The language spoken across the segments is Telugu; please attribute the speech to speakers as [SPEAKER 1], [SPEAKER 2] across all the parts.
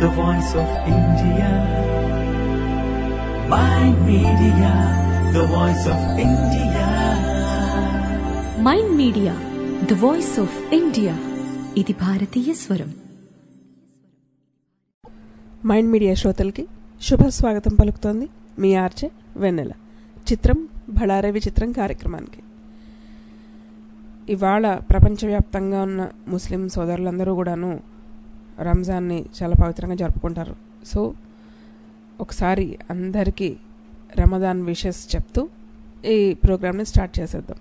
[SPEAKER 1] the voice of India. Mind Media, the voice of India.
[SPEAKER 2] Mind media the voice of India ఇది భారతీయ స్వరం
[SPEAKER 3] మైండ్ మీడియా శ్రోతలకి శుభ స్వాగతం పలుకుతోంది మీ ఆర్జే వెన్నెల చిత్రం బళారే విచిత్రం కార్యక్రమానికి ఇవాళ ప్రపంచవ్యాప్తంగా ఉన్న ముస్లిం సోదరులందరూ కూడాను రంజాన్ని చాలా పవిత్రంగా జరుపుకుంటారు సో ఒకసారి అందరికీ రమదాన్ విషెస్ చెప్తూ ఈ ప్రోగ్రామ్ని స్టార్ట్ చేసేద్దాం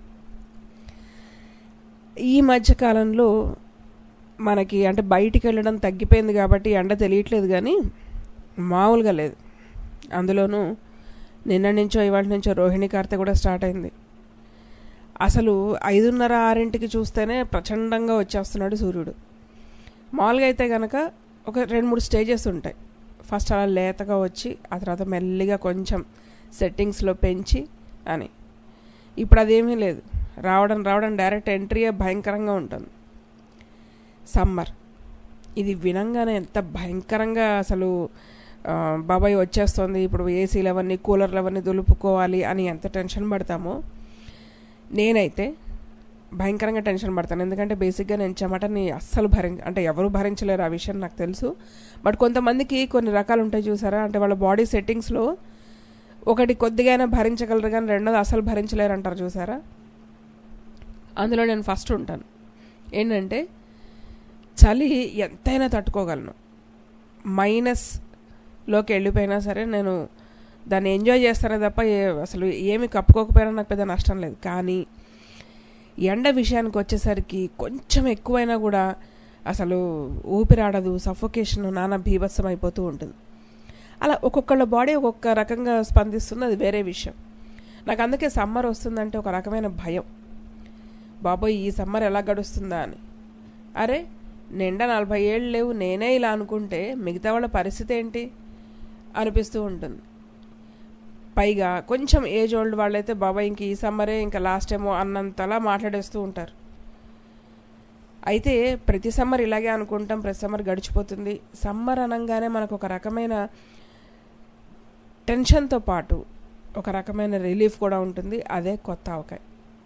[SPEAKER 3] ఈ మధ్య కాలంలో మనకి అంటే బయటికి వెళ్ళడం తగ్గిపోయింది కాబట్టి ఎండ తెలియట్లేదు కానీ మామూలుగా లేదు అందులోనూ నిన్న నుంచో ఇవాళ నుంచో రోహిణి కార్తె కూడా స్టార్ట్ అయింది అసలు ఐదున్నర ఆరింటికి చూస్తేనే ప్రచండంగా వచ్చేస్తున్నాడు సూర్యుడు మామూలుగా అయితే కనుక ఒక రెండు మూడు స్టేజెస్ ఉంటాయి ఫస్ట్ అలా లేతగా వచ్చి ఆ తర్వాత మెల్లిగా కొంచెం సెట్టింగ్స్లో పెంచి అని ఇప్పుడు అదేమీ లేదు రావడం రావడం డైరెక్ట్ ఎంట్రీయే భయంకరంగా ఉంటుంది సమ్మర్ ఇది వినంగానే ఎంత భయంకరంగా అసలు ఆ, బాబాయ్ వచ్చేస్తుంది ఇప్పుడు ఏసీలు అవన్నీ కూలర్లు అవన్నీ దులుపుకోవాలి అని ఎంత టెన్షన్ పడతామో నేనైతే భయంకరంగా టెన్షన్ పడతాను ఎందుకంటే బేసిక్గా నేను చెమటని అస్సలు భరించ అంటే ఎవరు భరించలేరు ఆ విషయం నాకు తెలుసు బట్ కొంతమందికి కొన్ని రకాలు ఉంటాయి చూసారా అంటే వాళ్ళ బాడీ సెట్టింగ్స్లో ఒకటి కొద్దిగానే భరించగలరు కానీ రెండోది అసలు భరించలేరు అంటారు చూసారా అందులో నేను ఫస్ట్ ఉంటాను ఏంటంటే చలి ఎంతైనా తట్టుకోగలను మైనస్లోకి వెళ్ళిపోయినా సరే నేను దాన్ని ఎంజాయ్ చేస్తానే తప్ప ఏ- అసలు ఏమి కప్పుకోకపోయినా నాకు పెద్ద నష్టం లేదు కానీ ఎండ విషయానికి వచ్చేసరికి కొంచెం ఎక్కువైనా కూడా అసలు ఊపిరాడదు సఫోకేషన్ నానా భీభత్సం అయిపోతూ ఉంటుంది అలా ఒక్కొక్కళ్ళ బాడీ ఒక్కొక్క రకంగా స్పందిస్తుంది అది వేరే విషయం నాకు అందుకే సమ్మర్ వస్తుందంటే ఒక రకమైన భయం బాబోయ్ ఈ సమ్మర్ ఎలా గడుస్తుందా అని అరే నిండా నలభై ఏళ్ళు లేవు నేనే ఇలా అనుకుంటే మిగతా వాళ్ళ పరిస్థితి ఏంటి అనిపిస్తూ ఉంటుంది పైగా కొంచెం ఏజ్ ఓల్డ్ వాళ్ళైతే బాబాయ్ ఇంక ఈ సమ్మరే ఇంకా లాస్ట్ ఏమో అన్నంతలా మాట్లాడేస్తూ ఉంటారు అయితే ప్రతి సమ్మర్ ఇలాగే అనుకుంటాం ప్రతి సమ్మర్ గడిచిపోతుంది సమ్మర్ అనగానే మనకు ఒక రకమైన టెన్షన్తో పాటు ఒక రకమైన రిలీఫ్ కూడా ఉంటుంది అదే కొత్త ఆవకాయ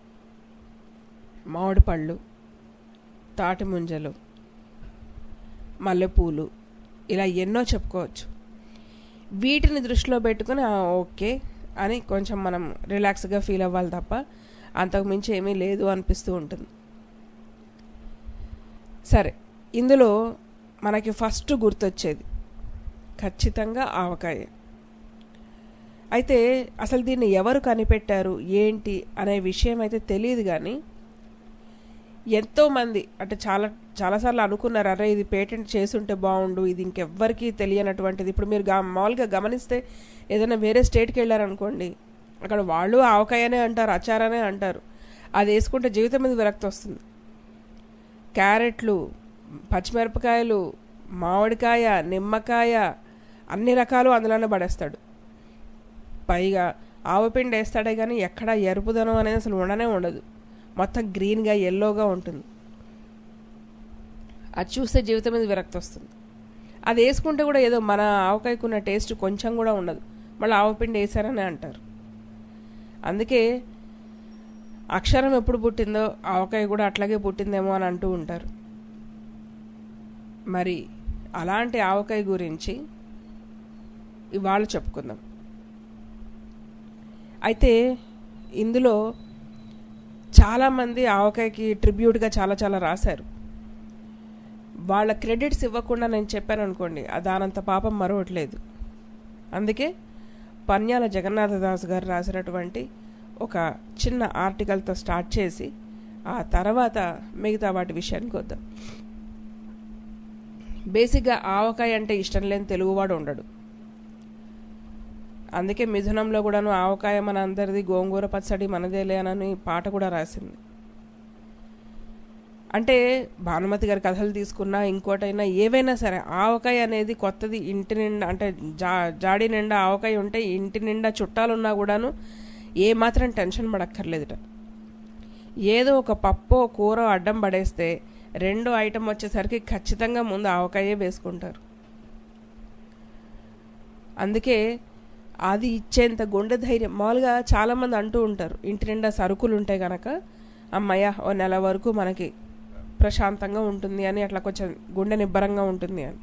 [SPEAKER 3] మామిడి పళ్ళు తాటి ముంజలు మల్లెపూలు ఇలా ఎన్నో చెప్పుకోవచ్చు వీటిని దృష్టిలో పెట్టుకుని "ఆ, ఓకే అని కొంచెం మనం రిలాక్స్గా ఫీల్ అవ్వాలి తప్ప అంతకు మించి ఏమీ లేదు అనిపిస్తూ ఉంటుంది సరే ఇందులో మనకి ఫస్ట్ గుర్తొచ్చేది ఖచ్చితంగా ఆవకాయ అయితే అసలు దీన్ని ఎవరు కనిపెట్టారు ఏంటి అనే విషయం అయితే తెలియదు కానీ ఎంతోమంది అంటే చాలా చాలాసార్లు అనుకున్నారు అరే ఇది పేటెంట్ చేసుంటే బాగుండు ఇది ఇంకెవ్వరికీ తెలియనటువంటిది ఇప్పుడు మీరు గా మామూలుగా గమనిస్తే ఏదైనా వేరే స్టేట్కి వెళ్ళారనుకోండి అక్కడ వాళ్ళు ఆవకాయనే అంటారు అచారనే అంటారు అది వేసుకుంటే జీవితం మీద విరక్తి వస్తుంది క్యారెట్లు పచ్చిమిరపకాయలు మామిడికాయ నిమ్మకాయ అన్ని రకాలు అందులోనే పడేస్తాడు పైగా ఆవపిండి వేస్తాడే కానీ ఎక్కడ ఎరుపుదనం అనేది అసలు ఉండనే ఉండదు మొత్తం గ్రీన్గా ఎల్లోగా ఉంటుంది అది చూస్తే జీవితం మీద విరక్తి వస్తుంది అది వేసుకుంటే కూడా ఏదో మన ఆవకాయకున్న టేస్ట్ కొంచెం కూడా ఉండదు మళ్ళీ ఆవపిండి వేసారని అంటారు అందుకే అక్షరం ఎప్పుడు పుట్టిందో ఆవకాయ కూడా అట్లాగే పుట్టిందేమో అని అంటూ ఉంటారు మరి అలాంటి ఆవకాయ గురించి ఇవాళ చెప్పుకుందాం అయితే ఇందులో చాలామంది ఆవకాయకి ట్రిబ్యూట్గా చాలా చాలా రాశారు వాళ్ళ క్రెడిట్స్ ఇవ్వకుండా నేను చెప్పాను అనుకోండి దానంత పాపం మరొకట్లేదు అందుకే పన్యాల జగన్నాథదాస్ గారు రాసినటువంటి ఒక చిన్న ఆర్టికల్తో స్టార్ట్ చేసి ఆ తర్వాత మిగతా వాటి విషయానికి వద్దాం బేసిక్గా ఆవకాయ అంటే ఇష్టం లేని తెలుగువాడు ఉండడు అందుకే మిథునంలో కూడాను ఆవకాయ మన అందరిది గోంగూర పచ్చడి మనదేలే అని పాట కూడా రాసింది అంటే భానుమతి గారి కథలు తీసుకున్నా ఇంకోటైనా ఏవైనా సరే ఆవకాయ అనేది కొత్తది ఇంటి నిండా అంటే జా జాడి నిండా ఆవకాయ ఉంటే ఇంటి నిండా చుట్టాలున్నా కూడాను ఏ మాత్రం టెన్షన్ పడక్కర్లేదుట ఏదో ఒక పప్పో కూర అడ్డం పడేస్తే రెండో ఐటెం వచ్చేసరికి ఖచ్చితంగా ముందు ఆవకాయే వేసుకుంటారు అందుకే అది ఇచ్చేంత గుండె ధైర్యం మామూలుగా చాలామంది అంటూ ఉంటారు ఇంటి నిండా సరుకులు ఉంటే గనక అమ్మయ్య ఓ నెల వరకు మనకి ప్రశాంతంగా ఉంటుంది అని అట్లా కొంచెం గుండె నిబ్బరంగా ఉంటుంది అని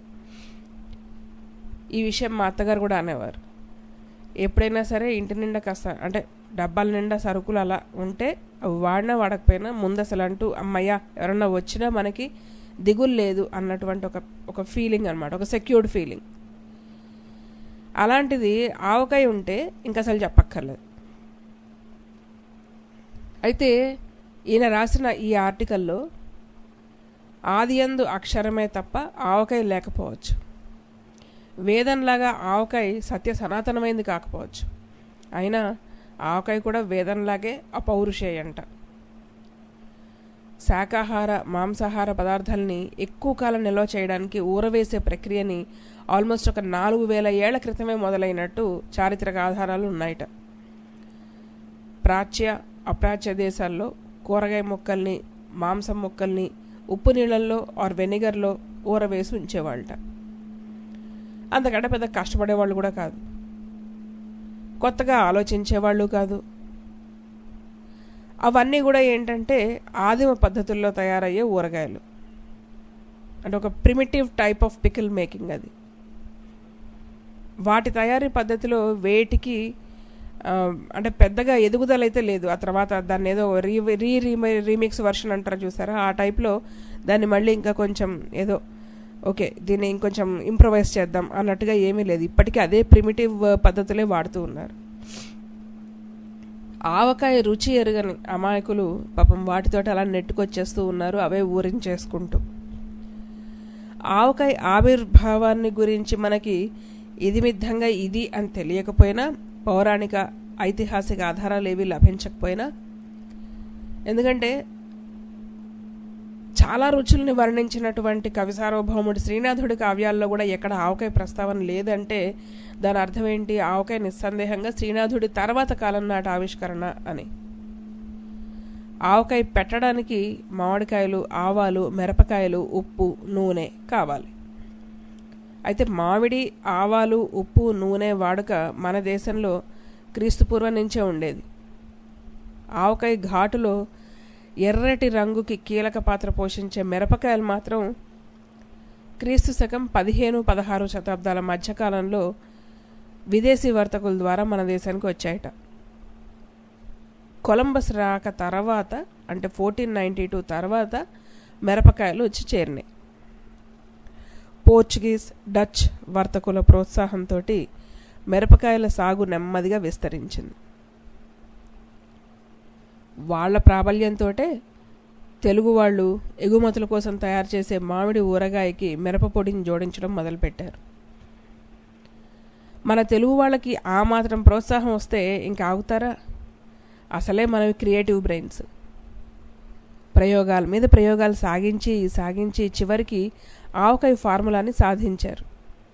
[SPEAKER 3] ఈ విషయం మా అత్తగారు కూడా అనేవారు ఎప్పుడైనా సరే ఇంటి నిండా కాస్త అంటే డబ్బాల నిండా సరుకులు అలా ఉంటే అవి వాడినా వాడకపోయినా ముందు అసలు అంటూ అమ్మయ్య ఎవరన్నా వచ్చినా మనకి దిగులు లేదు అన్నటువంటి ఒక ఒక ఫీలింగ్ అనమాట ఒక సెక్యూర్డ్ ఫీలింగ్ అలాంటిది ఆవకాయ ఉంటే ఇంకా అసలు చెప్పక్కర్లేదు అయితే ఈయన రాసిన ఈ ఆర్టికల్లో ఆదియందు అక్షరమే తప్ప ఆవకాయ లేకపోవచ్చు వేదంలాగా ఆవకాయ సత్య సనాతనమైంది కాకపోవచ్చు అయినా ఆవకాయ కూడా వేదంలాగే అపౌరుషేయంట శాకాహార మాంసాహార పదార్థాలని ఎక్కువ కాలం నిల్వ చేయడానికి ఊరవేసే ప్రక్రియని ఆల్మోస్ట్ ఒక నాలుగు వేల ఏళ్ల క్రితమే మొదలైనట్టు చారిత్రక ఆధారాలు ఉన్నాయట ప్రాచ్య అప్రాచ్య దేశాల్లో కూరగాయ ముక్కల్ని మాంసం ముక్కల్ని ఉప్పు నీళ్ళల్లో ఆర్ వెనిగర్లో ఊరవేసి ఉంచేవాళ్ళట అంతకంటే పెద్ద కష్టపడేవాళ్ళు కూడా కాదు కొత్తగా ఆలోచించేవాళ్ళు కాదు అవన్నీ కూడా ఏంటంటే ఆదిమ పద్ధతుల్లో తయారయ్యే ఊరగాయలు అంటే ఒక primitive type of pickle making అది వాటి తయారీ పద్ధతిలో వేటికి ఆ, అంటే పెద్దగా ఎదుగుదల అయితే లేదు ఆ తర్వాత దాన్ని ఏదో రీ రీ రీమిక్స్ వర్షన్ అంటారు చూసారా ఆ టైప్లో దాన్ని మళ్ళీ ఇంకా కొంచెం ఏదో ఓకే దీన్ని ఇంకొంచెం ఇంప్రవైజ్ చేద్దాం అన్నట్టుగా ఏమీ లేదు ఇప్పటికీ అదే ప్రిమిటివ్ పద్ధతులే వాడుతూ ఉన్నారు ఆవకాయ రుచి ఎరుగని అమాయకులు పాపం వాటితోటి అలా నెట్టుకొచ్చేస్తూ ఉన్నారు అవే ఊరించేసుకుంటూ ఆవకాయ ఆవిర్భావాన్ని గురించి మనకి ఇది మిద్ధంగా ఇది అని తెలియకపోయినా పౌరాణిక ఐతిహాసిక ఆధారాలు ఏవి లభించకపోయినా ఎందుకంటే చాలా రుచుల్ని వర్ణించినటువంటి కవి సార్వభౌముడు శ్రీనాథుడి కావ్యాల్లో కూడా ఎక్కడ ఆవకాయ ప్రస్తావన లేదంటే దాని అర్థం ఏంటి ఆవకాయ నిస్సందేహంగా శ్రీనాథుడి తర్వాత కాలం నాటి ఆవిష్కరణ అని ఆవకాయ పెట్టడానికి మామిడికాయలు ఆవాలు మిరపకాయలు ఉప్పు నూనె కావాలి అయితే మామిడి ఆవాలు ఉప్పు నూనె వాడుక మన దేశంలో క్రీస్తుపూర్వం నుంచే ఉండేది ఆవకాయ ఘాటులో ఎర్రటి రంగుకి కీలక పాత్ర పోషించే మిరపకాయలు మాత్రం క్రీస్తు శకం పదిహేను పదహారు శతాబ్దాల మధ్యకాలంలో విదేశీ వర్తకుల ద్వారా మన దేశానికి వచ్చాయట కొలంబస్ రాక తర్వాత అంటే ఫోర్టీన్ నైంటీ టూ తర్వాత మిరపకాయలు వచ్చి చేరినాయి పోర్చుగీస్ డచ్ వర్తకుల ప్రోత్సాహంతో మిరపకాయల సాగు నెమ్మదిగా విస్తరించింది వాళ్ళ ప్రాబల్యంతో తెలుగు వాళ్ళు ఎగుమతుల కోసం తయారు చేసే మామిడి ఊరగాయకి మిరప పొడిని జోడించడం మొదలుపెట్టారు మన తెలుగు వాళ్ళకి ఆ మాత్రం ప్రోత్సాహం వస్తే ఇంకా ఆగుతారా అసలే మనవి క్రియేటివ్ బ్రెయిన్స్ ప్రయోగాల మీద ప్రయోగాలు సాగించి సాగించి చివరికి ఆవకాయ ఫార్ములాని సాధించారు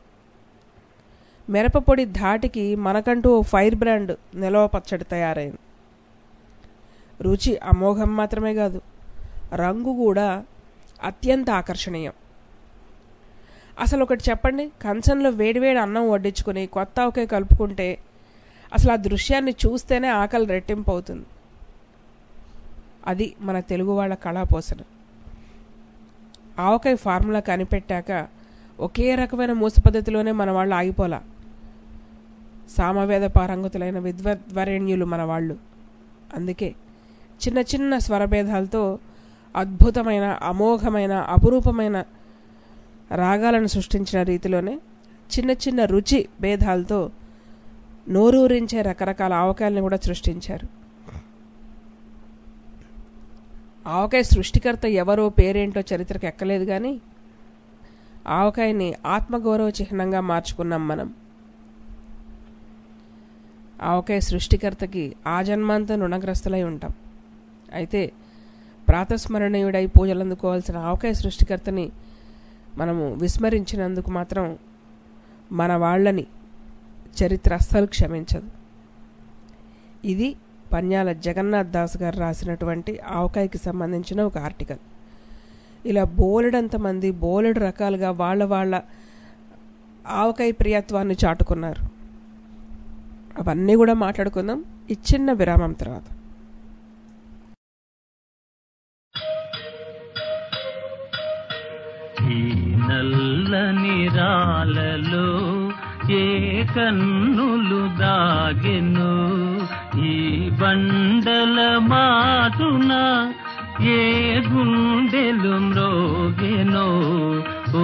[SPEAKER 3] మిరపపొడి ధాటికి మనకంటూ ఓ ఫైర్ బ్రాండ్ నిలవ పచ్చడి తయారైంది రుచి అమోఘం మాత్రమే కాదు రంగు కూడా అత్యంత ఆకర్షణీయం అసలు ఒకటి చెప్పండి కంచంలో వేడివేడి అన్నం వడ్డించుకుని కొత్త ఆవకాయ కలుపుకుంటే అసలు ఆ దృశ్యాన్ని చూస్తేనే ఆకలి రెట్టింపు అవుతుంది అది మన తెలుగు వాళ్ళ కళాపోసన ఆవకాయ ఫార్ములా కనిపెట్టాక ఒకే రకమైన మూస పద్ధతిలోనే మన వాళ్ళు ఆగిపోలా సామవేద పారంగతులైన విద్వద్వరేణ్యులు మన వాళ్ళు అందుకే చిన్న చిన్న స్వరభేదాలతో అద్భుతమైన అమోఘమైన అపురూపమైన రాగాలను సృష్టించిన రీతిలోనే చిన్న చిన్న రుచి భేదాలతో నోరూరించే రకరకాల ఆవకాయలను కూడా సృష్టించారు ఆవకాయ సృష్టికర్త ఎవరో పేరేంటో చరిత్రకు ఎక్కలేదు కానీ ఆవకాయని ఆత్మగౌరవ చిహ్నంగా మార్చుకున్నాం మనం ఆవకాయ సృష్టికర్తకి ఆ జన్మాంతం రుణగ్రస్తులై ఉంటాం అయితే ప్రాతస్మరణీయుడై పూజలు అందుకోవాల్సిన ఆవకాయ సృష్టికర్తని మనము విస్మరించినందుకు మాత్రం మన వాళ్ళని చరిత్ర అస్సలు క్షమించదు ఇది పన్యాల జగన్నాథ్ దాస్ గారు రాసినటువంటి ఆవకాయకి సంబంధించిన ఒక ఆర్టికల్ ఇలా బోలెడంత మంది బోలెడు రకాలుగా వాళ్ళ వాళ్ళ ఆవకాయ ప్రియత్వాన్ని చాటుకున్నారు అవన్నీ కూడా మాట్లాడుకుందాం ఈ చిన్న విరామం తర్వాత
[SPEAKER 4] ఈ నల్లని రాలలో ఏ కన్నులు దాగెను ఈ బండల మాటున ఏ గుండెలు మ్రోగెనో ఓ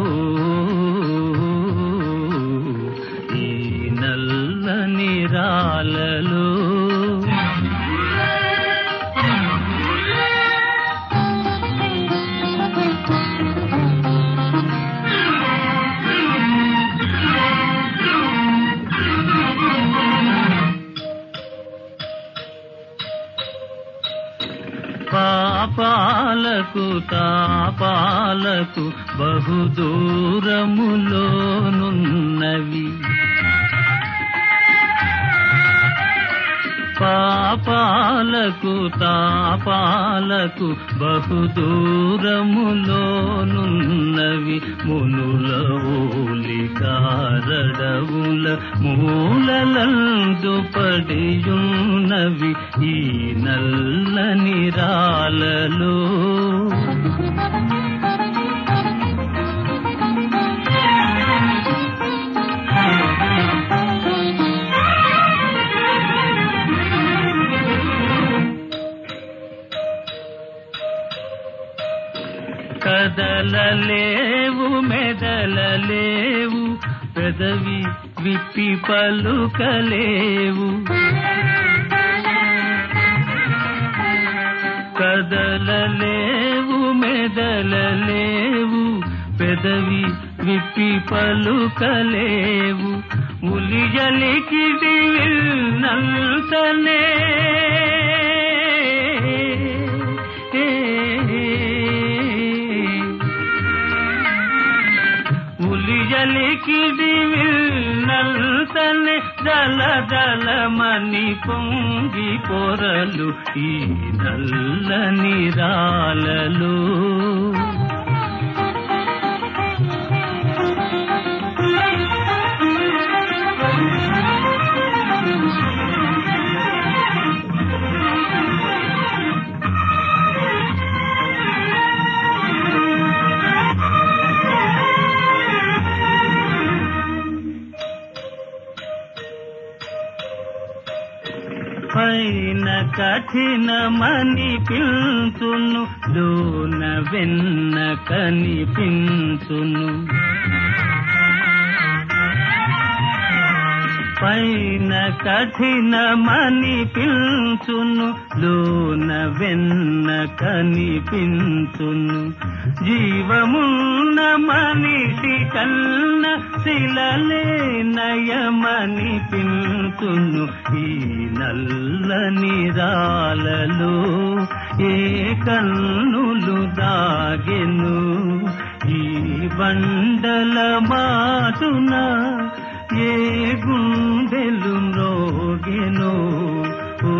[SPEAKER 4] ఈ నల్లని రాలలో పాపాలకు తాపాలకు బహుదూరములోనున్నవి పాపాలకు తాపాలకు బహుదూరములోనున్నవి మునుల ఓలికారడవుల మూలలందు పడియున్నవి ఈ నల్లని రాలలో కదలలేవు మెదలలేవు పెదవి విప్పి పలుకలేవు కదలలేవు మెదలలేవు పెదవి విప్పి పలుకలేవు ఉలియలికిడి నల్తనే ఉలియలికిడి నల్తనే దల దళమని పొంగి పొరలు ఈ నల్లని రాలలో పైన కఠినమని పిల్చును లోన వెన్న కనిపించును పైన కఠినమని పిల్చును లోన వెన్న కనిపించును జీవమున్న మనిషి కన్న శిలలే నయమని పిల్చును ఈ నల్లని రాలలో ఏ కన్నులు దాగెను ఈ బండల మాటున ఏ గుండెలు మ్రోగెనో ఓ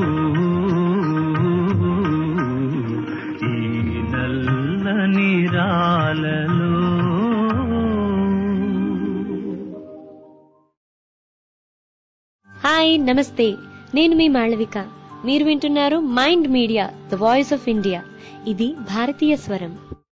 [SPEAKER 4] ఈ నల్లని రాలలో
[SPEAKER 5] హాయ్ నమస్తే నేను మీ మాళవిక మీరు వింటున్నారు mind media the voice of India ఇది భారతీయ స్వరం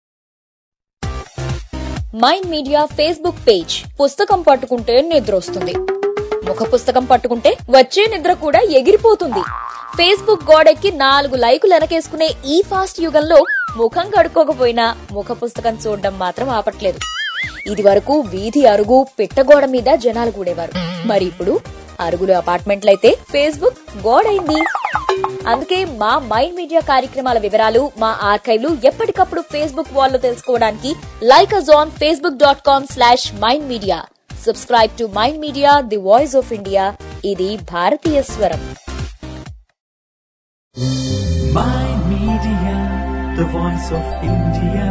[SPEAKER 6] మైండ్ మీడియా ఫేస్బుక్ పేజ్ పుస్తకం పట్టుకుంటే నిద్ర వస్తుంది ముఖ పుస్తకం పట్టుకుంటే వచ్చే నిద్ర కూడా ఎగిరిపోతుంది ఫేస్బుక్ గోడెక్కి నాలుగు లైకులు వెనకేసుకునే ఈ ఫాస్ట్ యుగంలో ముఖం కడుక్కోకపోయినా ముఖ పుస్తకం చూడడం మాత్రం ఆపట్లేదు ఇది వరకు వీధి అరుగు పిట్టగోడ మీద జనాలు కూడేవారు మరి ఇప్పుడు అరుగులు అపార్ట్మెంట్లయితే ఫేస్బుక్ గోడైంది అందుకే మా మైండ్ మీడియా కార్యక్రమాల వివరాలు మా ఆర్కైవ్లు ఎప్పటికప్పుడు ఫేస్బుక్ వాల్లో తెలుసుకోవడానికి like us on Facebook dot com slash mind media subscribe to mind media the voice of India ఇది భారతీయ స్వరం
[SPEAKER 1] Mind Media, the voice of India.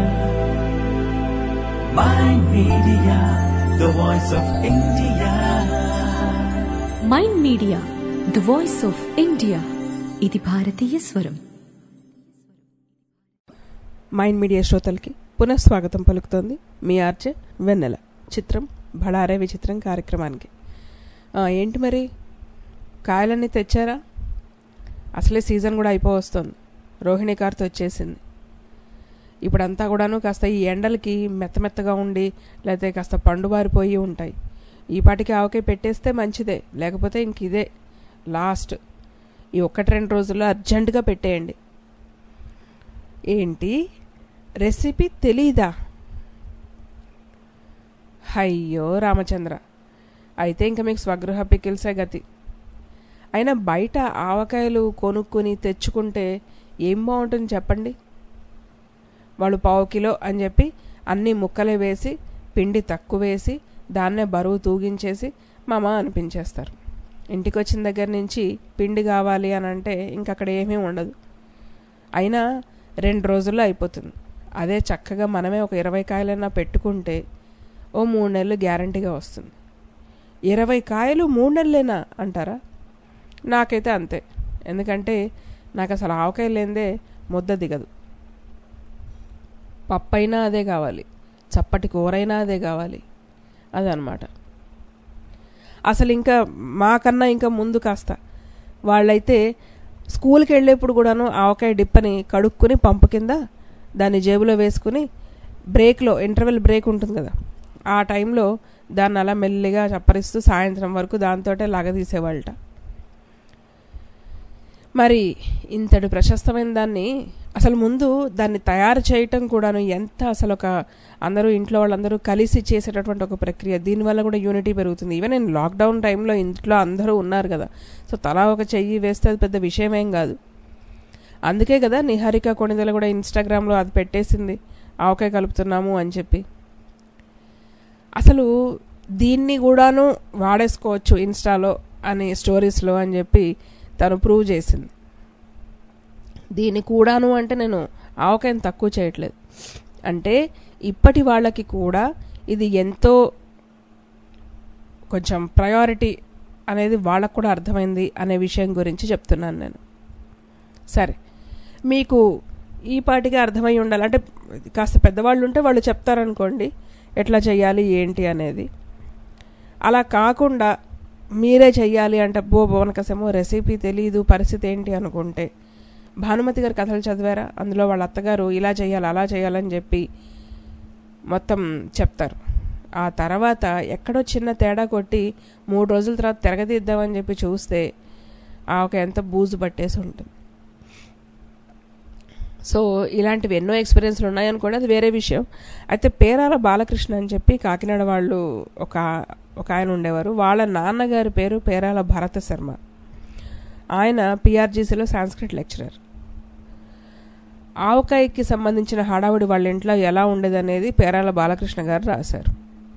[SPEAKER 1] Mind Media, the voice of India.
[SPEAKER 2] Mind media the voice of India ఇది భారతీయ స్వరం
[SPEAKER 3] మైండ్ మీడియా శ్రోతలకి పునఃస్వాగతం పలుకుతోంది మీ ఆర్జే వెన్నెల చిత్రం బడారే విచిత్రం కార్యక్రమానికి ఆ, ఏంటి మరి కాయలన్నీ తెచ్చారా అసలే సీజన్ కూడా అయిపోవస్తుంది రోహిణి కార్తె వచ్చేసింది ఇప్పుడంతా కూడాను కాస్త ఈ ఎండలకి మెత్తమెత్తగా ఉండి లేకపోతే కాస్త పండుబారిపోయి ఉంటాయి ఈ పాటికి ఆవకాయ పెట్టేస్తే మంచిదే లేకపోతే ఇంక ఇదే లాస్ట్ ఈ ఒక్కటి రెండు రోజుల్లో అర్జెంటుగా పెట్టేయండి ఏంటి రెసిపీ తెలీదా అయ్యో రామచంద్ర అయితే ఇంకా మీకు స్వగృహ పికిల్సే గతి అయినా బయట ఆవకాయలు కొనుక్కొని తెచ్చుకుంటే ఏం బాగుంటుంది చెప్పండి వాళ్ళు పావు కిలో అని చెప్పి అన్ని ముక్కలే వేసి పిండి తక్కువ వేసి దాన్నే బరువు తూగించేసి మామ అనిపించేస్తారు ఇంటికి వచ్చిన దగ్గర నుంచి పిండి కావాలి అని అంటే ఇంక అక్కడ ఏమీ ఉండదు అయినా రెండు రోజుల్లో అయిపోతుంది అదే చక్కగా మనమే ఒక ఇరవై కాయలైనా పెట్టుకుంటే ఓ మూడు నెలలు గ్యారంటీగా వస్తుంది ఇరవై కాయలు మూడు నెలలేనా అంటారా నాకైతే అంతే ఎందుకంటే నాకు అసలు ఆవకాయ లేదే ముద్ద దిగదు పప్పైనా అదే కావాలి చప్పటి కూరైనా అదే కావాలి అదనమాట అసలు ఇంకా మాకన్నా ఇంకా ముందు కాస్త వాళ్ళైతే స్కూల్కి వెళ్ళేప్పుడు కూడాను ఆవకాయ డిప్పని కడుక్కుని పంపు కింద దాన్ని జేబులో వేసుకుని బ్రేక్లో ఇంటర్వెల్ బ్రేక్ ఉంటుంది కదా ఆ టైంలో దాన్ని అలా మెల్లిగా చప్పరిస్తూ సాయంత్రం వరకు దాంతోటే లాగదీసేవాళ్ళట మరి ఇంతటి ప్రశస్తమైన దాన్ని అసలు ముందు దాన్ని తయారు చేయటం కూడాను ఎంత అసలు ఒక అందరూ ఇంట్లో వాళ్ళందరూ కలిసి చేసేటటువంటి ఒక ప్రక్రియ దీనివల్ల కూడా యూనిటీ పెరుగుతుంది ఈవెన్ నేను లాక్డౌన్ టైంలో ఇంట్లో అందరూ ఉన్నారు కదా సో తలా ఒక చెయ్యి వేస్తే అది పెద్ద విషయమేం కాదు అందుకే కదా నిహారిక కొణిదల కూడా ఇన్స్టాగ్రామ్లో అది పెట్టేసింది ఆవకాయ కలుపుతున్నాము అని చెప్పి అసలు దీన్ని కూడాను వాడేసుకోవచ్చు ఇన్స్టాలో అని స్టోరీస్లో అని చెప్పి తను ప్రూవ్ చేసింది దీన్ని కూడాను అంటే నేను ఆవకాయని తక్కువ చేయట్లేదు అంటే ఇప్పటి వాళ్ళకి కూడా ఇది ఎంతో కొంచెం ప్రయారిటీ అనేది వాళ్ళకు కూడా అర్థమైంది అనే విషయం గురించి చెప్తున్నాను నేను సరే మీకు ఈ పాటికి అర్థమై ఉండాలి అంటే కాస్త పెద్దవాళ్ళు ఉంటే వాళ్ళు చెప్తారనుకోండి ఎట్లా చేయాలి ఏంటి అనేది అలా కాకుండా మీరే చెయ్యాలి అంటే బో బోనకసేమో రెసిపీ తెలీదు పరిస్థితి ఏంటి అనుకుంటే భానుమతి గారి కథలు చదివారా అందులో వాళ్ళ అత్తగారు ఇలా చేయాలి అలా చేయాలని చెప్పి మొత్తం చెప్తారు ఆ తర్వాత ఎక్కడో చిన్న తేడా కొట్టి మూడు రోజుల తర్వాత తిరగదిద్దామని చెప్పి చూస్తే ఆ ఒక ఎంత బూజు పట్టేసి ఉంటుంది సో ఇలాంటివి ఎన్నో ఎక్స్పీరియన్స్లు ఉన్నాయనుకోండి అది వేరే విషయం అయితే పేరాల బాలకృష్ణ అని చెప్పి కాకినాడ వాళ్ళు ఒక ఒక ఆయన ఉండేవారు వాళ్ళ నాన్నగారి పేరు పేరాల భరత శర్మ ఆయన పిఆర్జీసీలో సాంస్క్రిట్ లెక్చరర్ ఆవకాయకి సంబంధించిన హడావుడి వాళ్ళ ఇంట్లో ఎలా ఉండేదనేది పేరాల బాలకృష్ణ గారు రాశారు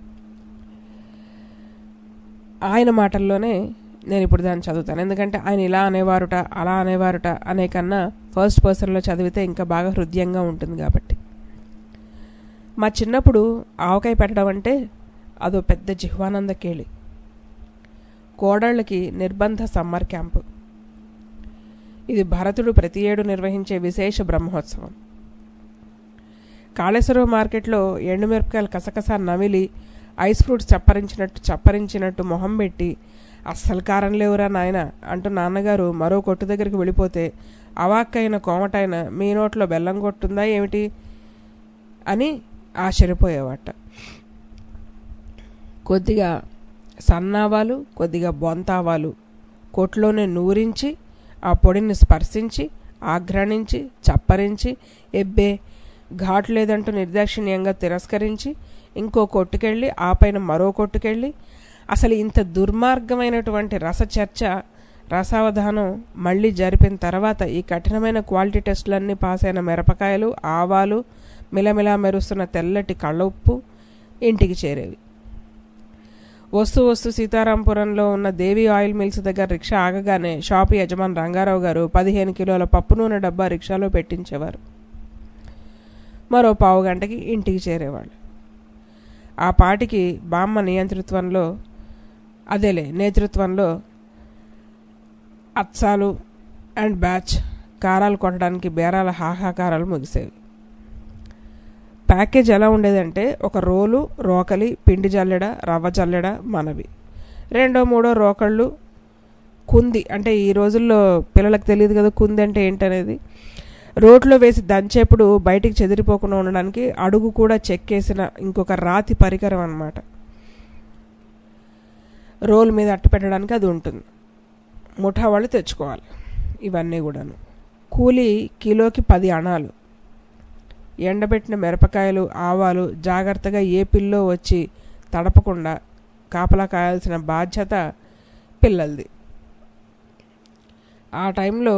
[SPEAKER 3] ఆయన మాటల్లోనే నేను ఇప్పుడు దాన్ని చదువుతాను ఎందుకంటే ఆయన ఇలా అనేవారుట అలా అనేవారుట అనే కన్నా ఫస్ట్ పర్సన్లో చదివితే ఇంకా బాగా హృదయంగా ఉంటుంది కాబట్టి మా చిన్నప్పుడు ఆవకాయ పెట్టడం అంటే అదో పెద్ద జిహ్వానంద కేళి కోడళ్ళకి నిర్బంధ సమ్మర్ క్యాంపు ఇది భరతుడు ప్రతి ఏడు నిర్వహించే విశేష బ్రహ్మోత్సవం కాళేశ్వరం మార్కెట్లో ఎండుమిరపకాయలు కసకస నమిలి ఐస్ ఫ్రూట్స్ చప్పరించినట్టు చప్పరించినట్టు మొహం పెట్టి అస్సలు కారం లేవురా నాయన అంటూ నాన్నగారు మరో కొట్టు దగ్గరికి వెళ్ళిపోతే అవాక్కైన కోమటైన మీ నోట్లో బెల్లం కొట్టుందా ఏమిటి అని ఆశ్చర్యపోయేవాట కొద్దిగా సన్నావాలు కొద్దిగా బొంతావాలు కొట్లోనే నూరించి ఆ పొడిని స్పర్శించి ఆఘ్రాణించి చప్పరించి ఎబ్బే ఘాటు లేదంటూ నిర్దాక్షిణ్యంగా తిరస్కరించి ఇంకో కొట్టుకెళ్ళి ఆ పైన మరో కొట్టుకెళ్ళి అసలు ఇంత దుర్మార్గమైనటువంటి రసచర్చ రసావధానం మళ్ళీ జరిపిన తర్వాత ఈ కఠినమైన క్వాలిటీ టెస్టులన్నీ పాస్ అయిన మిరపకాయలు ఆవాలు మిలమిలా మెరుస్తున్న తెల్లటి కళ్ళ ఉప్పు ఇంటికి చేరేవి వస్తూ వస్తూ సీతారాంపురంలో ఉన్న దేవి ఆయిల్ మిల్స్ దగ్గర రిక్షా ఆగగానే షాపు యజమాని రంగారావు గారు పదిహేను కిలోల పప్పు నూనె డబ్బా రిక్షాలో పెట్టించేవారు మరో పావు గంటకి ఇంటికి చేరేవాళ్ళు ఆ పాటికి బామ్మ నియంతృత్వంలో అదేలే నేతృత్వంలో అత్సాలు అండ్ బ్యాచ్ కారాలు కొట్టడానికి బేరాల హాహాకారాలు ముగిసేవి ప్యాకేజ్ ఎలా ఉండేదంటే ఒక రోలు రోకలి పిండి జల్లెడ రవ్వ జల్లెడ మనవి రెండో మూడో రోకళ్ళు కుంది అంటే ఈ రోజుల్లో పిల్లలకు తెలియదు కదా కుంది అంటే ఏంటనేది రోట్లో వేసి దంచేప్పుడు బయటికి చెదిరిపోకుండా ఉండడానికి అడుగు కూడా చెక్కేసిన ఇంకొక రాతి పరికరం అన్నమాట రోల్ మీద అట్టు పెట్టడానికి అది ఉంటుంది ముఠా వాళ్ళు తెచ్చుకోవాలి ఇవన్నీ కూడాను కూలి కిలోకి పది అణాలు ఎండబెట్టిన మిరపకాయలు ఆవాలు జాగ్రత్తగా ఏ పిల్లో వచ్చి తడపకుండా కాపలా కాయాల్సిన బాధ్యత పిల్లలది ఆ టైంలో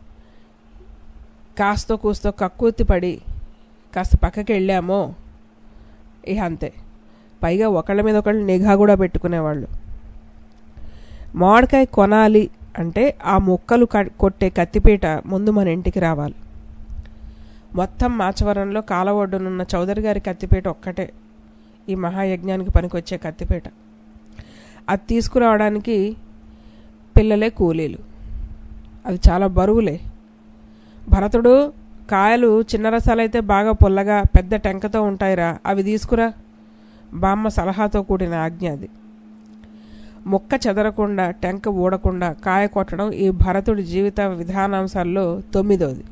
[SPEAKER 3] కాస్తో కూస్తో కక్కుర్తి పడి కాస్త పక్కకి వెళ్ళామో ఇక అంతే పైగా ఒకళ్ళ మీద ఒకళ్ళు నిఘా కూడా పెట్టుకునేవాళ్ళు మామిడికాయ కొనాలి అంటే ఆ ముక్కలు క- కొట్టే కత్తిపీట ముందు మన ఇంటికి రావాలి మొత్తం మాచవరంలో కాలవొడ్డునున్న చౌదరి గారి కత్తిపీట ఒక్కటే ఈ మహాయజ్ఞానికి పనికొచ్చే కత్తిపీట అది తీసుకురావడానికి పిల్లలే కూలీలు అది చాలా బరువులే భరతుడు కాయలు చిన్న రసాలైతే బాగా పుల్లగా పెద్ద టెంకతో ఉంటాయిరా అవి తీసుకురా బామ్మ సలహాతో కూడిన ఆజ్ఞ అది ముక్క చెదరకుండా టెంక ఊడకుండా కాయ కొట్టడం ఈ భరతుడి జీవిత విధానాంశాల్లో తొమ్మిదోది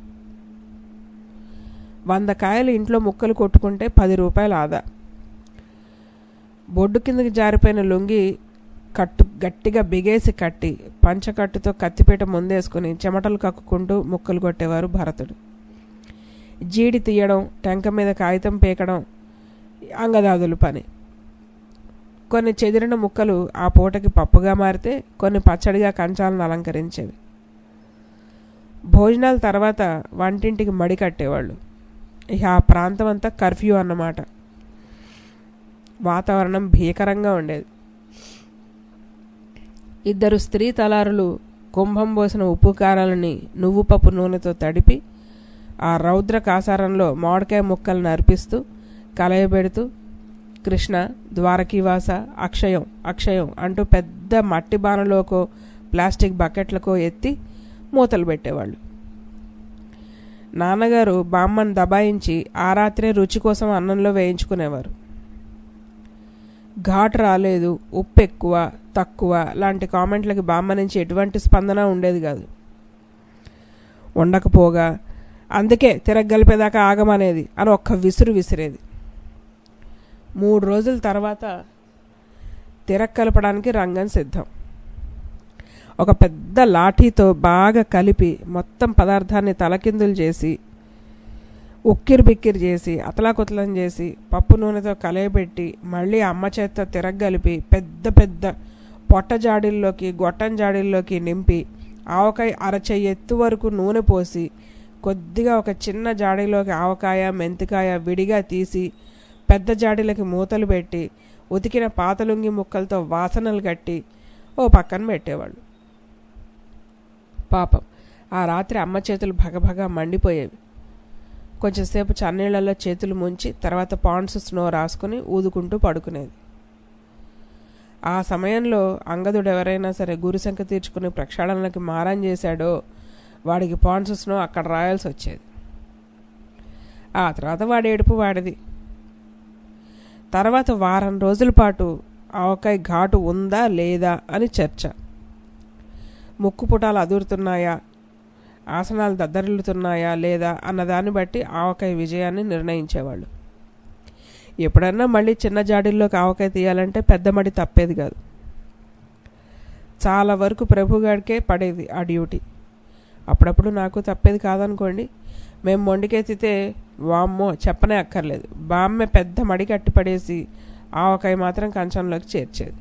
[SPEAKER 3] వంద కాయలు ఇంట్లో ముక్కలు కొట్టుకుంటే పది రూపాయలు ఆదా బొడ్డు కిందకి జారిపోయిన లొంగి కట్టు గట్టిగా బిగేసి కట్టి పంచకట్టుతో కత్తిపీట ముందేసుకుని చెమటలు కక్కుకుంటూ ముక్కలు కొట్టేవారు భరతుడు జీడి తీయడం టెంక మీద కాగితం పీకడం అంగదాదుల పని కొన్ని చెదిరిన ముక్కలు ఆ పూటకి పప్పుగా మారితే కొన్ని పచ్చడిగా కంచాలను అలంకరించేవి భోజనాల తర్వాత వంటింటికి మడి కట్టేవాళ్ళు ఇక ఆ ప్రాంతం అంతా కర్ఫ్యూ అన్నమాట వాతావరణం భీకరంగా ఉండేది ఇద్దరు స్త్రీ తలారులు కుంభం పోసిన ఉప్పు కారాలని నువ్వు పప్పు నూనెతో తడిపి ఆ రౌద్ర కాసారంలో మామిడికాయ ముక్కలను అర్పిస్తూ కలయబెడుతూ కృష్ణ ద్వారకీవాస అక్షయం అక్షయం అంటూ పెద్ద మట్టి బాణలోకో ప్లాస్టిక్ బకెట్లకో ఎత్తి మూతలు పెట్టేవాళ్ళు నాన్నగారు బామ్మను దబాయించి ఆ రాత్రే రుచి కోసం అన్నంలో వేయించుకునేవారు ఘాట్ రాలేదు ఉప్పు ఎక్కువ తక్కువ లాంటి కామెంట్లకి బామ్మ నుంచి ఎటువంటి స్పందన ఉండేది కాదు ఉండకపోగా అందుకే తిరగలిపేదాకా ఆగమనేది అని ఒక్క విసురు విసిరేది మూడు రోజుల తర్వాత తిరక్కలపడానికి రంగం సిద్ధం ఒక పెద్ద లాఠీతో బాగా కలిపి మొత్తం పదార్థాన్ని తలకిందులు చేసి ఉక్కిరి బిక్కిరి చేసి అతలాకుతలం చేసి పప్పు నూనెతో కలయబెట్టి మళ్ళీ అమ్మ చేత్తో తిరగ్గలిపి పెద్ద పెద్ద పొట్ట జాడీల్లోకి గొట్టం జాడీల్లోకి నింపి ఆవకాయ అరచెయ్యి ఎత్తు వరకు నూనె పోసి కొద్దిగా ఒక చిన్న జాడీలోకి ఆవకాయ మెంతికాయ విడిగా తీసి పెద్ద జాడీలకి మూతలు పెట్టి ఉతికిన పాతలుంగి ముక్కలతో వాసనలు కట్టి ఓ పక్కన పెట్టేవాళ్ళు పాపం ఆ రాత్రి అమ్మ చేతులు భగభగ మండిపోయేవి కొంచెంసేపు చన్నీళ్లలో చేతులు ముంచి తర్వాత పాండ్స్ స్నో రాసుకుని ఊదుకుంటూ పడుకునేది ఆ సమయంలో అంగదుడు ఎవరైనా సరే గురుశంక తీర్చుకుని ప్రక్షాళనకి మారం చేశాడో వాడికి పాండ్స్ స్నో అక్కడ రాయాల్సి వచ్చేది ఆ తర్వాత వాడి ఏడుపు వాడిది తర్వాత వారం రోజుల పాటు ఆవకాయ ఘాటు ఉందా లేదా అని చర్చ ముక్కు పుటాలు అదురుతున్నాయా ఆసనాలు దద్దరిల్లుతున్నాయా లేదా అన్నదాన్ని బట్టి ఆవకాయ విజయాన్ని నిర్ణయించేవాళ్ళు ఎప్పుడన్నా మళ్ళీ చిన్న జాడీల్లోకి ఆవకాయ తీయాలంటే పెద్ద మడి తప్పేది కాదు చాలా వరకు ప్రభుగాడికే పడేది ఆ డ్యూటీ అప్పుడప్పుడు నాకు తప్పేది కాదనుకోండి మేము మొండికెత్తితే వామ్మో చెప్పనే అక్కర్లేదు బామ్మె పెద్ద మడి కట్టి పడేసి ఆవకాయ మాత్రం కంచంలోకి చేర్చేది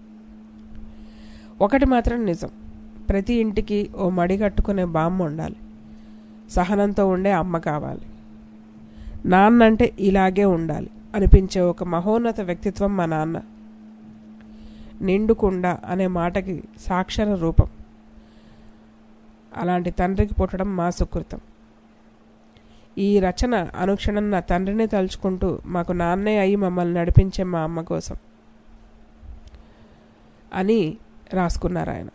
[SPEAKER 3] ఒకటి మాత్రం నిజం ప్రతి ఇంటికి ఓ మడి కట్టుకునే బామ్మ ఉండాలి సహనంతో ఉండే అమ్మ కావాలి నాన్న అంటే ఇలాగే ఉండాలి అనిపించే ఒక మహోన్నత వ్యక్తిత్వం మా నాన్న నిండుకుండ అనే మాటకి సాక్షర రూపం అలాంటి తండ్రికి పుట్టడం మా సుకృతం ఈ రచన అనుక్షణం నా తండ్రిని తలుచుకుంటూ మాకు నాన్నే అయి మమ్మల్ని నడిపించే మా అమ్మ కోసం అని రాసుకున్నారు ఆయన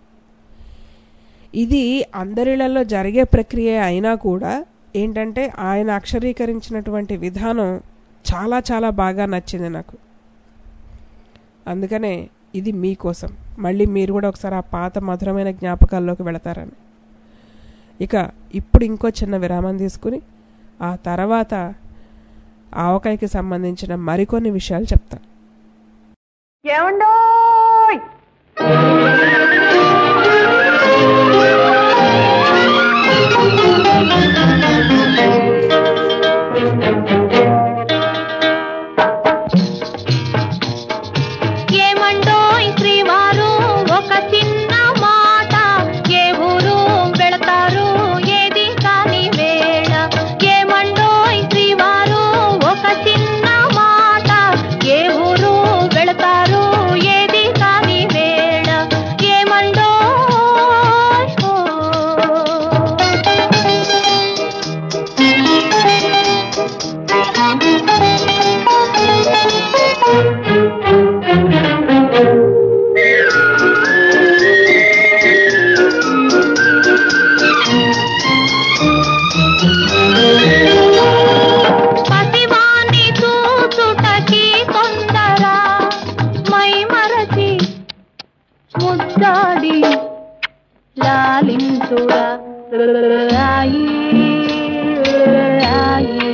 [SPEAKER 3] ఇది అందరిళ్లలో జరిగే ప్రక్రియ అయినా కూడా ఏంటంటే ఆయన అక్షరీకరించినటువంటి విధానం చాలా చాలా బాగా నచ్చింది నాకు అందుకనే ఇది మీకోసం మళ్ళీ మీరు కూడా ఒకసారి ఆ పాత మధురమైన జ్ఞాపకాల్లోకి వెళతారని ఇక ఇప్పుడు ఇంకో చిన్న విరామం తీసుకుని ఆ తర్వాత ఆవకాయకి సంబంధించిన మరికొన్ని విషయాలు చెప్తాను
[SPEAKER 7] ఏమండోయ్
[SPEAKER 8] ఏమండోయ్ శ్రీవారు ఒక చిన్న మాట ఏ ఊరు వెళతారు ఏది కాని వేళ ఏమండోయ్ శ్రీవారు ఒక చిన్న మాట ఏ ఊరు వెళతారు ఏది కాని వేళ ఏమండోయ్ ఓ. పసివాణ్ణి చూచుటకి తొందర మై మరచి ముద్దాడి లాలించురా రాయి రాయి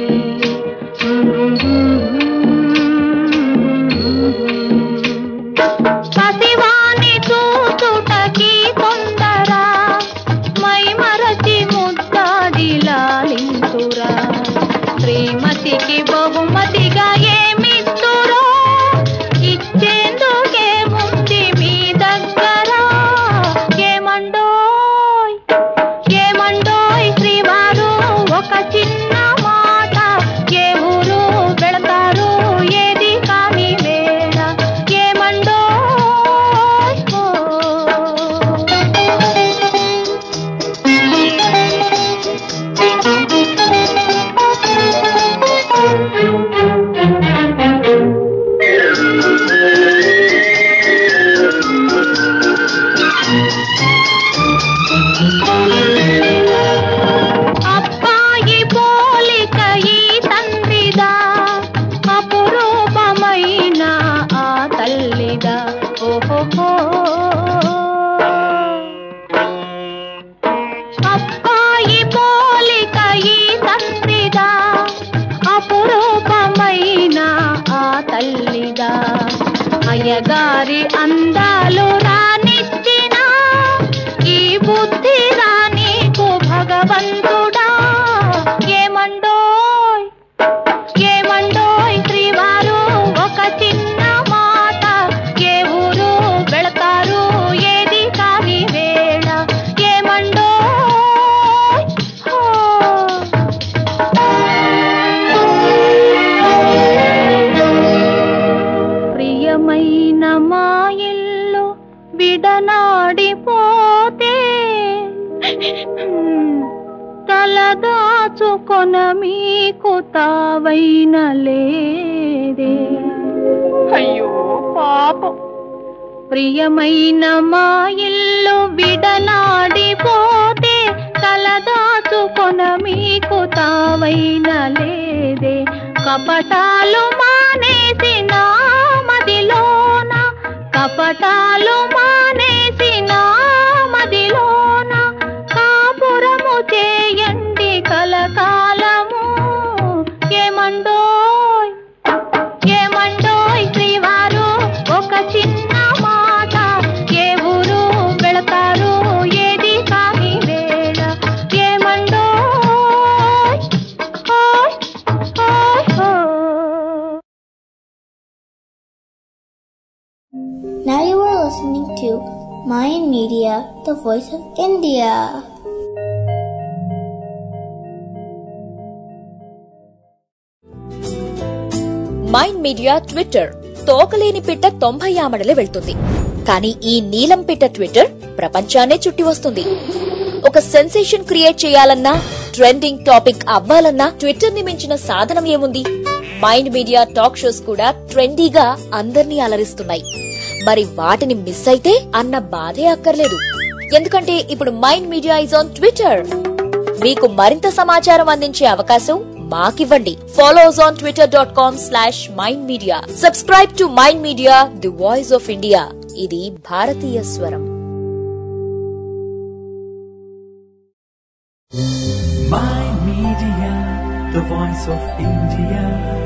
[SPEAKER 8] పసివాణ్ణి చూచుటకి తొందర మై మరచి ముద్దాడి లాలించురా శ్రీమతికి బహుమతిగా ఏమిస్తురో ఇచ్చేందుకే ముందు మీ దగ్గర ఏమండోయ్ ఏమండోయ్ శ్రీవారు ఒక చిన్న మాట ఏ ఊరు వెళతారు ఏది కాని వేళ ఏమండోయ్ ఓ. అబ్బాయి పోలిక ఈ తండ్రిదా అపురూపమైన ఆ తల్లిదా ఓహో అబ్బాయి పోలిక ఈ తండ్రిదా అపురూపమైన ఆ తల్లిదా అయ్యగారి అందాలు రానిచ్చిన ఈ బుద్ధి రానీకు భగవంతుడా ఏమండోయ్ ఏమండోయ్ శ్రీవారు ఒక చిన్న మాట ఏ ఊరు వెళతారు ఏది కాని వేళ ఏమండోయ్ హో. ప్రియమైన మా ఇల్లు విడనాడిపోతే తలదాచుకొన మీకు తావైన లేదే
[SPEAKER 7] అయ్యో పాపం
[SPEAKER 8] ప్రియమైన మా ఇల్లు విడనాడిపోతే తలదాచుకొన మీకు తావైన లేదే కపటాలు మానేసి నా మదిలోన కపటాలు మానేసి నా మదిలోన కాపురము చేయండి కలకాలము ఏమండోయ్ ఏమండోయ్ శ్రీవారు ఒక చిన్న మాట ఏ ఊరు వెళతారు ఏది కాని వేళ ఏమండోయ్ ఓయ్ ఓయ్ ఓయ్
[SPEAKER 9] Now you are listening to Mayan Media, the voice of India.
[SPEAKER 6] Mind media Twitter తోకలేని పిట్ట తొంభై ఆమడలే వెళ్తుంది కానీ ఈ నీలం పిట్ట ట్విట్టర్ ప్రపంచాన్నే చుట్టి వస్తుంది ఒక సెన్సేషన్ క్రియేట్ చేయాలన్నా ట్రెండింగ్ టాపిక్ అవ్వాలన్నా ట్విట్టర్ ని మించిన సాధనం ఏముంది మైండ్ మీడియా టాక్ షోస్ కూడా ట్రెండీగా అందర్నీ అలరిస్తున్నాయి మరి వాటిని మిస్ అయితే అన్న బాధే అక్కర్లేదు ఎందుకంటే ఇప్పుడు mind media is on Twitter మీకు మరింత సమాచారం అందించే అవకాశం మాకివ్వండి follows on Twitter dot com slash mind media subscribe to mind media the voice of India ఇది భారతీయ స్వరం
[SPEAKER 1] My Media, the voice of India.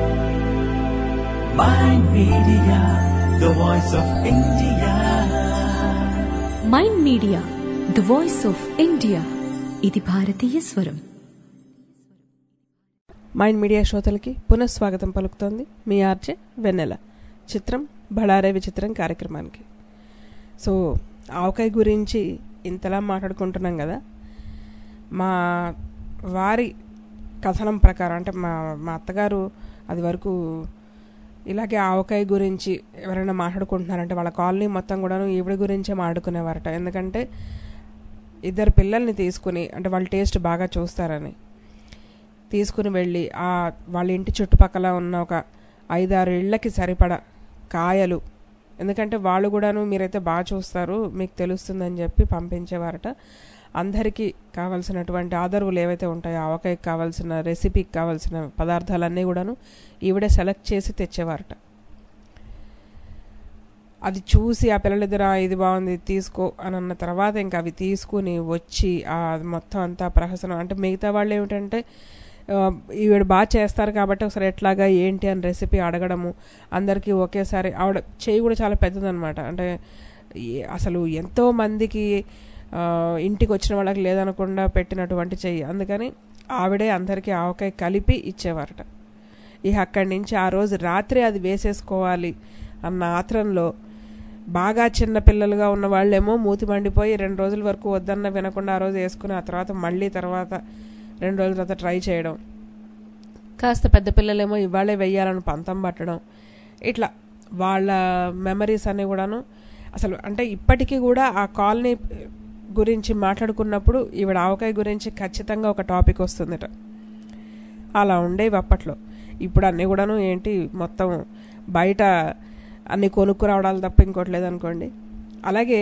[SPEAKER 1] My Media, the voice of India.
[SPEAKER 2] Mind media the voice of India ఇది భారతీయ స్వరం
[SPEAKER 3] మైండ్ మీడియా శ్రోతలకి పునఃస్వాగతం పలుకుతోంది మీ ఆర్జే వెన్నెల చిత్రం బళారే విచిత్రం కార్యక్రమానికి సో ఆవకాయ గురించి ఇంతలా మాట్లాడుకుంటున్నాం కదా మా వారి కథనం ప్రకారం అంటే మా మా అత్తగారు అది వరకు ఇలాగే ఆవకాయ గురించి ఎవరైనా మాట్లాడుకుంటున్నారంటే వాళ్ళ కాలనీ మొత్తం కూడాను ఈవిడ గురించే మాట్లాడుకునేవారట ఎందుకంటే ఇద్దరు పిల్లల్ని తీసుకుని అంటే వాళ్ళ టేస్ట్ బాగా చూస్తారని తీసుకుని వెళ్ళి ఆ వాళ్ళ ఇంటి చుట్టుపక్కల ఉన్న ఒక ఐదారు ఇళ్ళకి సరిపడా కాయలు ఎందుకంటే వాళ్ళు కూడాను మీరైతే బాగా చూస్తారు మీకు తెలుస్తుందని చెప్పి పంపించేవారట అందరికీ కావాల్సినటువంటి ఆదరువులు ఏవైతే ఉంటాయో ఆవకాయకి కావాల్సిన రెసిపీకి కావాల్సిన పదార్థాలన్నీ కూడాను ఈవిడే సెలెక్ట్ చేసి తెచ్చేవారట అది చూసి ఆ పిల్లలిద్దరు "ఆ, ఇది బాగుంది ఇది తీసుకో అని అన్న తర్వాత ఇంకా అవి తీసుకుని వచ్చి ఆ మొత్తం అంతా ప్రహసనం అంటే మిగతా వాళ్ళు ఏమిటంటే ఆ, ఈవిడ బాగా చేస్తారు కాబట్టి ఒకసారి ఎట్లాగా ఏంటి అని రెసిపీ అడగడము అందరికీ ఒకేసారి ఆవిడ చేయి కూడా చాలా పెద్దదనమాట అంటే ఈ- అసలు ఎంతో మందికి ఆ, ఇంటికి వచ్చిన వాళ్ళకి లేదనకుండా పెట్టినటువంటి చెయ్యి అందుకని ఆవిడే అందరికీ ఆవకాయ కలిపి ఇచ్చేవారట ఇక అక్కడి నుంచి ఆ రోజు రాత్రి అది వేసేసుకోవాలి అన్న ఆత్రంలో బాగా చిన్న పిల్లలుగా ఉన్న వాళ్ళేమో మూతి మండిపోయి రెండు రోజుల వరకు వద్దన్న వినకుండా ఆ రోజు వేసుకుని ఆ తర్వాత మళ్ళీ తర్వాత రెండు రోజుల తర్వాత ట్రై చేయడం కాస్త పెద్ద పిల్లలేమో ఇవాళే వెయ్యాలని పంతం పట్టడం ఇట్లా వాళ్ళ మెమరీస్ అన్నీ కూడాను అసలు అంటే ఇప్పటికీ కూడా ఆ కాలనీ గురించి మాట్లాడుకున్నప్పుడు ఈవిడ ఆవకాయ గురించి ఖచ్చితంగా ఒక టాపిక్ వస్తుందట అలా ఉండేవి అప్పట్లో ఇప్పుడు అన్నీ కూడాను ఏంటి మొత్తం బయట అన్ని కొనుక్కు రావడాలు తప్ప ఇంకోటి లేదనుకోండి అలాగే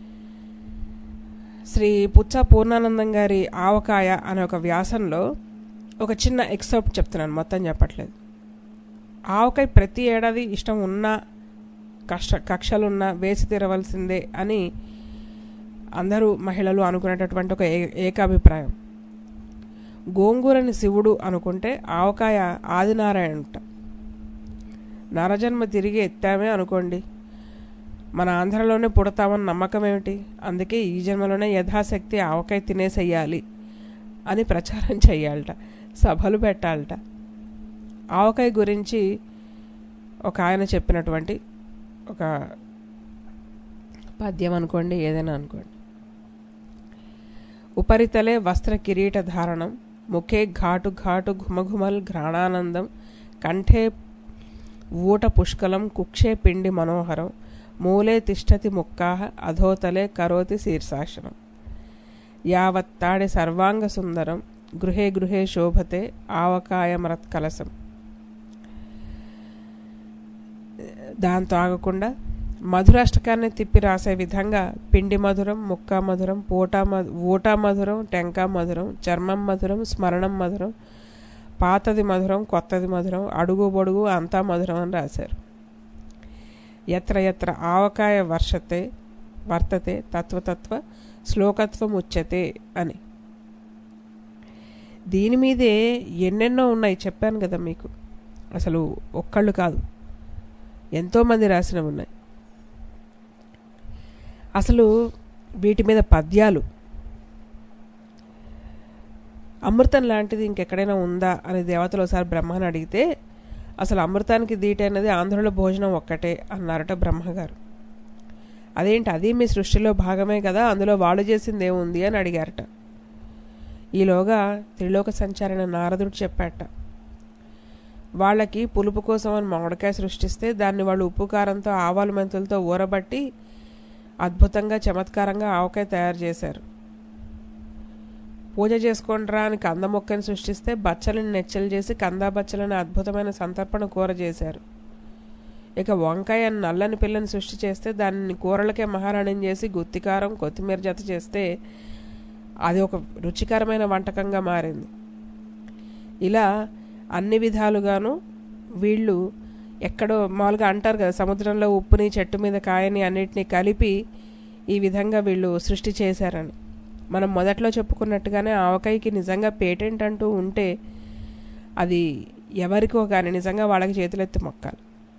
[SPEAKER 3] శ్రీ పుచ్చ పూర్ణానందం గారి ఆవకాయ అనే ఒక వ్యాసంలో ఒక చిన్న ఎక్సర్ప్ట్ చెప్తున్నాను మొత్తం చెప్పట్లేదు ఆవకాయ ప్రతి ఏడాది ఇష్టం ఉన్నా కష్ట కక్షలున్నా వేసి తీరవలసిందే అని అందరూ మహిళలు అనుకునేటటువంటి ఒక ఏ- ఏకాభిప్రాయం గోంగూరని శివుడు అనుకుంటే ఆవకాయ ఆదినారాయణుట నరజన్మ తిరిగి ఎత్తామే అనుకోండి మన ఆంధ్రలోనే పుడతామని నమ్మకం ఏమిటి అందుకే ఈ జన్మలోనే యథాశక్తి ఆవకాయ తినేసేయాలి అని ప్రచారం చెయ్యాలట సభలు పెట్టాలట ఆవకాయ గురించి ఒక ఆయన చెప్పినటువంటి ఒక పద్యం అనుకోండి ఏదైనా అనుకోండి ఉపరితలే వస్త్ర కిరీట ధారణం ముఖే ఘాటు ఘాటు ఘుమఘుమల్ ఘ్రాణానందం కంఠే ఊట పుష్కలం కుక్షే పిండి మనోహరం మూలే తిష్టతి ముక్కాహ అధోతలే కరోతి శీర్షాసనం యావత్తాడి సర్వాంగ సుందరం గృహే గృహే శోభతే ఆవకాయమరత్కలసం దాంతో ఆగకుండా మధురాష్టకాన్ని తిప్పి రాసే విధంగా పిండి మధురం ముక్క మధురం పూటా మధు ఊటా మధురం టెంకా మధురం చర్మం మధురం స్మరణం మధురం పాతది మధురం కొత్తది మధురం అడుగు బొడుగు అంతా మధురం అని రాశారు ఎత్ర ఎత్ర ఆవకాయ వర్షతే వర్తతే తత్వతత్వ శ్లోకత్వం ఉచ్యతే అని దీని మీదే ఎన్నెన్నో ఉన్నాయి చెప్పాను కదా మీకు అసలు ఒక్కళ్ళు కాదు ఎంతోమంది రాసినవి ఉన్నాయి అసలు వీటి మీద పద్యాలు అమృతం లాంటిది ఇంకెక్కడైనా ఉందా అని దేవతలు ఒకసారి బ్రహ్మని అడిగితే అసలు అమృతానికి దీటి అనేది ఆంధ్రుల భోజనం ఒక్కటే అన్నారట బ్రహ్మగారు అదేంటి అది మీ సృష్టిలో భాగమే కదా అందులో వాళ్ళు చేసింది ఏముంది అని అడిగారట ఈలోగా త్రిలోక సంచారైన నారదుడు చెప్పాట వాళ్ళకి పులుపు కోసం అని మామిడికాయ సృష్టిస్తే దాన్ని వాళ్ళు ఉప్పు కారంతో ఆవాలు మెంతులతో ఊరబట్టి అద్భుతంగా చమత్కారంగా ఆవకాయ తయారు చేశారు పూజ చేసుకుంటారా అని కంద మొక్కని సృష్టిస్తే బచ్చలని నెచ్చలు చేసి కందా బచ్చలని అద్భుతమైన సంతర్పణ కూర చేశారు ఇక వంకాయ అని నల్లని పిల్లని సృష్టి చేస్తే దాన్ని కూరలకే మహారాణిని చేసి గుత్తికారం కొత్తిమీర జత చేస్తే అది ఒక రుచికరమైన వంటకంగా మారింది ఇలా అన్ని విధాలుగాను వీళ్ళు ఎక్కడో మామూలుగా అంటారు కదా సముద్రంలో ఉప్పుని చెట్టు మీద కాయని అన్నిటినీ కలిపి ఈ విధంగా వీళ్ళు సృష్టి చేశారని మనం మొదట్లో చెప్పుకున్నట్టుగానే ఆవకాయకి నిజంగా పేటెంట్ అంటూ ఉంటే అది ఎవరికో కానీ నిజంగా వాళ్ళకి చేతులెత్తి మొక్కాలి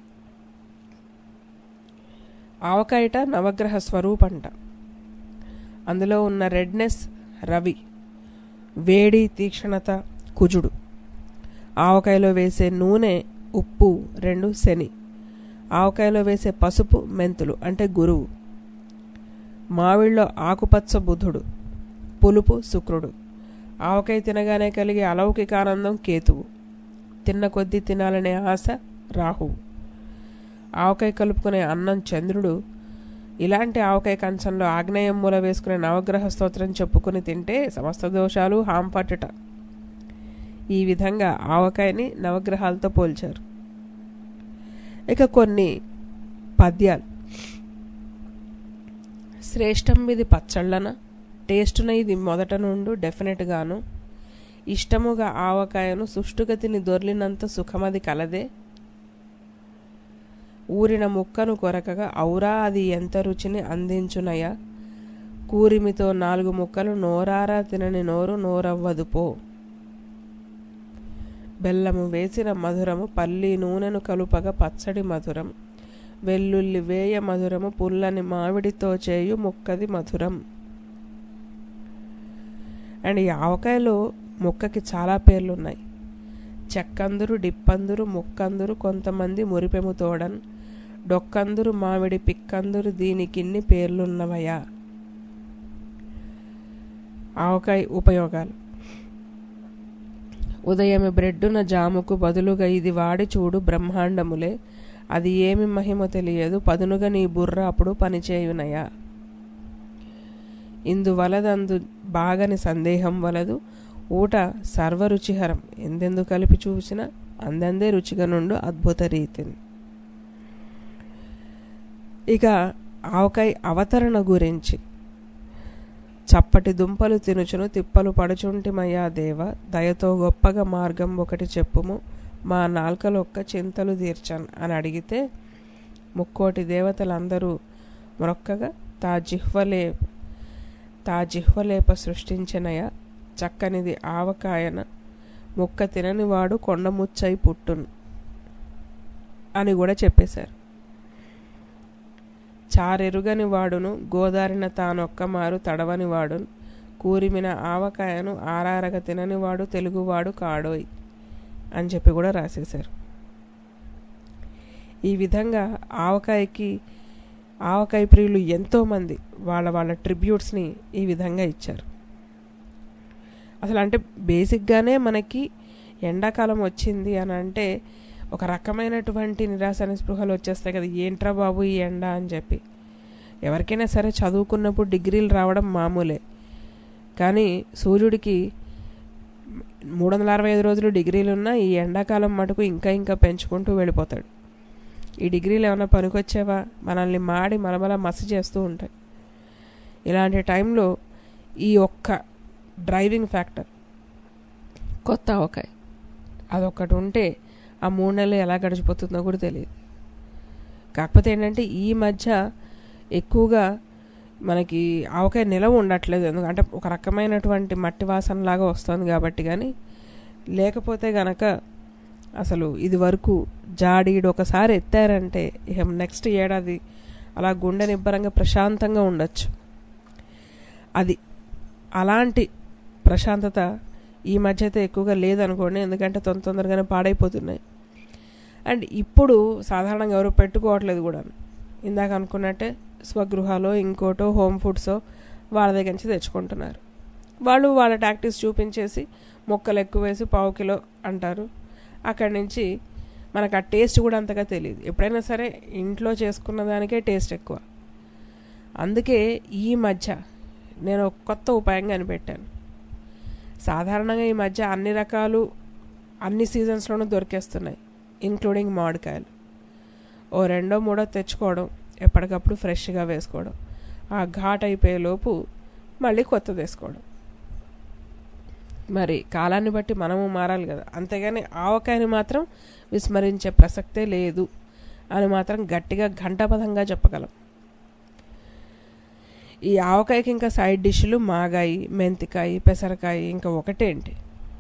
[SPEAKER 3] ఆవకాయట నవగ్రహ స్వరూపంట అందులో ఉన్న రెడ్నెస్ రవి వేడి తీక్షణత కుజుడు ఆవకాయలో వేసే నూనె ఉప్పు రెండు శని ఆవకాయలో వేసే పసుపు మెంతులు అంటే గురువు మావిళ్ళలో ఆకుపచ్చ బుధుడు పులుపు శుక్రుడు ఆవకాయ తినగానే కలిగే అలౌకిక ఆనందం కేతువు తిన్న కొద్దీ తినాలనే ఆశ రాహువు ఆవకాయ కలుపుకునే అన్నం చంద్రుడు ఇలాంటి ఆవకాయ కంచంలో ఆగ్నేయం మూల వేసుకునే నవగ్రహ స్తోత్రం చెప్పుకుని తింటే సమస్త దోషాలు హాంపట్టుట ఈ విధంగా ఆవకాయని నవగ్రహాలతో పోల్చారు ఇక కొన్ని పద్యాలు శ్రేష్టం ఇది పచ్చళ్ళన టేస్టున ఇది మొదట నుండు డెఫినెట్గాను ఇష్టముగా ఆవకాయను సుష్టుగతిని దొర్లినంత సుఖమది కలదే ఊరిన ముక్కను కొరకగా ఔరా అది ఎంత రుచిని అందించునయ కూరిమితో నాలుగు ముక్కలు నోరారా తినని నోరు నోరవ్వదు పో బెల్లము వేసిన మధురము పల్లి నూనెను కలుపగా పచ్చడి మధురం వెల్లుల్లి వేయ మధురము పుల్లని మామిడితో చేయు ముక్కది మధురం అండ్ ఈ ఆవకాయలో ముక్కకి చాలా పేర్లు ఉన్నాయి చెక్కందురు డిప్పందురు ముక్కందురు కొంతమంది మురిపెము తోడన్ డొక్కందురు మామిడి పిక్కందురు దీనికిన్ని పేర్లున్నవయా ఆవకాయ ఉపయోగాలు ఉదయమి బ్రెడ్డున జాముకు బదులుగా ఇది వాడి చూడు బ్రహ్మాండములే అది ఏమి మహిమ తెలియదు పదునుగా నీ బుర్ర అప్పుడు పనిచేయునయా ఇందువలదందు బాగని సందేహం వలదు ఊట సర్వరుచిహరం ఎందెందు కలిపి చూసినా అందందే రుచిగా నుండు అద్భుత రీతిని ఇక ఆవకాయ అవతరణ గురించి చప్పటి దుంపలు తినుచును తిప్పలు పడుచుంటిమయ్యా దేవ దయతో గొప్పగా మార్గం ఒకటి చెప్పుము మా నాల్కలొక్క చింతలు తీర్చన్ అని అడిగితే ముక్కోటి దేవతలందరూ మొక్కగా తా జిహ్వలే తా జిహ్వలేప సృష్టించినయ చక్కనిది ఆవకాయన ముక్క తినని వాడు కొండముచ్చై పుట్టును అని కూడా చెప్పేశారు చారెరుగని వాడును గోదారిన తానొక్క మారు తడవని వాడును కూరిమిన ఆవకాయను ఆరారగ తినని వాడు తెలుగువాడు కాడోయ్ అని చెప్పి కూడా రాసేశారు ఈ విధంగా ఆవకాయకి ఆవకాయ ప్రియులు ఎంతోమంది వాళ్ళ వాళ్ళ ట్రిబ్యూట్స్ని ఈ విధంగా ఇచ్చారు అసలు అంటే బేసిక్గానే మనకి ఎండాకాలం వచ్చింది అని అంటే ఒక రకమైనటువంటి నిరాశ నిస్పృహలు వచ్చేస్తాయి కదా ఏంట్రా బాబు ఈ ఎండ అని చెప్పి ఎవరికైనా సరే చదువుకున్నప్పుడు డిగ్రీలు రావడం మామూలే కానీ సూర్యుడికి మూడు వందల అరవై ఐదు రోజులు డిగ్రీలు ఉన్నా ఈ ఎండాకాలం మటుకు ఇంకా ఇంకా పెంచుకుంటూ వెళ్ళిపోతాడు ఈ డిగ్రీలు ఏమైనా పనికొచ్చేవా మనల్ని మాడి మలమల మసి చేస్తూ ఉంటాయి ఇలాంటి టైంలో ఈ ఒక్క డ్రైవింగ్ ఫ్యాక్టర్ కొత్త ఆవకాయ అదొక్కటి ఉంటే ఆ మూడు నెలలు ఎలా గడిచిపోతుందో కూడా తెలియదు కాకపోతే ఏంటంటే ఈ మధ్య ఎక్కువగా మనకి ఆవకాయ నిలవ ఉండట్లేదు ఎందుకంటే ఒక రకమైనటువంటి మట్టి వాసన లాగా వస్తుంది కాబట్టి కానీ లేకపోతే గనక అసలు ఇది వరకు జాడీడు ఒకసారి ఎత్తారంటే ఇక నెక్స్ట్ ఏడాది అలా గుండె నిబ్బరంగా ప్రశాంతంగా ఉండొచ్చు అది అలాంటి ప్రశాంతత ఈ మధ్య అయితే ఎక్కువగా లేదనుకోండి ఎందుకంటే తొందర తొందరగానే పాడైపోతున్నాయి అండ్ ఇప్పుడు సాధారణంగా ఎవరు పెట్టుకోవట్లేదు కూడా ఇందాక అనుకున్నట్టే స్వగృహాలో ఇంకోటో హోమ్ ఫుడ్సో వాళ్ళ దగ్గర నుంచి తెచ్చుకుంటున్నారు వాళ్ళు వాళ్ళ టాక్టిక్స్ చూపించేసి మొక్కలు ఎక్కువ వేసి పావు కిలో అంటారు అక్కడి నుంచి మనకు ఆ టేస్ట్ కూడా అంతగా తెలియదు ఎప్పుడైనా సరే ఇంట్లో చేసుకున్న దానికే టేస్ట్ ఎక్కువ అందుకే ఈ మధ్య నేను ఒక కొత్త ఉపాయం కనిపెట్టాను సాధారణంగా ఈ మధ్య అన్ని రకాలు అన్ని సీజన్స్లోనూ దొరికేస్తున్నాయి ఇంక్లూడింగ్ మామిడికాయలు ఓ రెండో మూడో తెచ్చుకోవడం ఎప్పటికప్పుడు ఫ్రెష్గా వేసుకోవడం ఆ ఘాట్ అయిపోయే లోపు మళ్ళీ కొత్తది వేసుకోవడం మరి కాలాన్ని బట్టి మనము మారాలి కదా అంతేగాని ఆవకాయని మాత్రం విస్మరించే ప్రసక్తే లేదు అని మాత్రం గట్టిగా ఘంటాపథంగా చెప్పగలం ఈ ఆవకాయకి ఇంకా సైడ్ డిష్లు మాగాయి మెంతికాయ పెసరకాయ ఇంకా ఒకటేంటి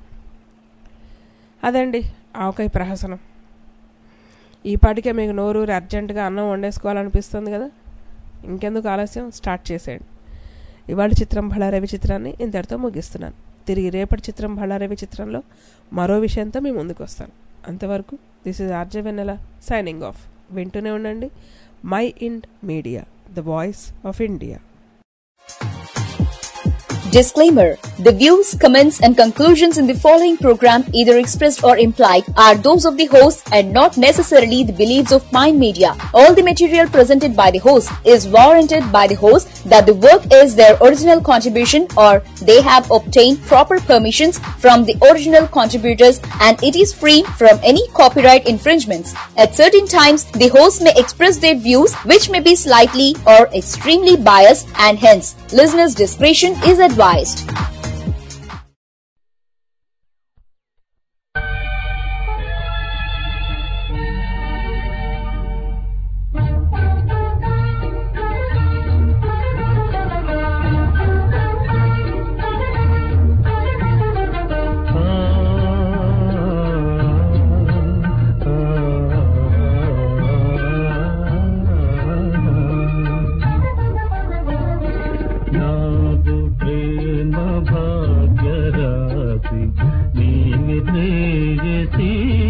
[SPEAKER 3] అదండి ఆవకాయ ప్రహసనం ఈ పాటికే మీకు నోరూరి అర్జెంటుగా అన్నం వండేసుకోవాలనిపిస్తుంది కదా ఇంకెందుకు ఆలస్యం స్టార్ట్ చేసేయండి ఇవాళ చిత్రం భళారవి చిత్రాన్ని ఇంతటితో ముగిస్తున్నాను తిరిగి రేపటి చిత్రం భళారవి చిత్రంలో మరో విషయంతో మీ ముందుకు వస్తాను అంతవరకు this is RJ Vennela signing off వింటూనే ఉండండి mind media the voice of India
[SPEAKER 6] Disclaimer The views, comments, and conclusions in the following program, either expressed or implied, are those of the host and not necessarily the beliefs of Mind Media. All the material presented by the host is warranted by the host that the work is their original contribution or they have obtained proper permissions from the original contributors and it is free from any copyright infringements. At certain times, the host may express their views which may be slightly or extremely biased and hence listeners' discretion is advised.
[SPEAKER 4] నాదు ప్రేమ భాగ్యరాశి నీవి ప్రేయసి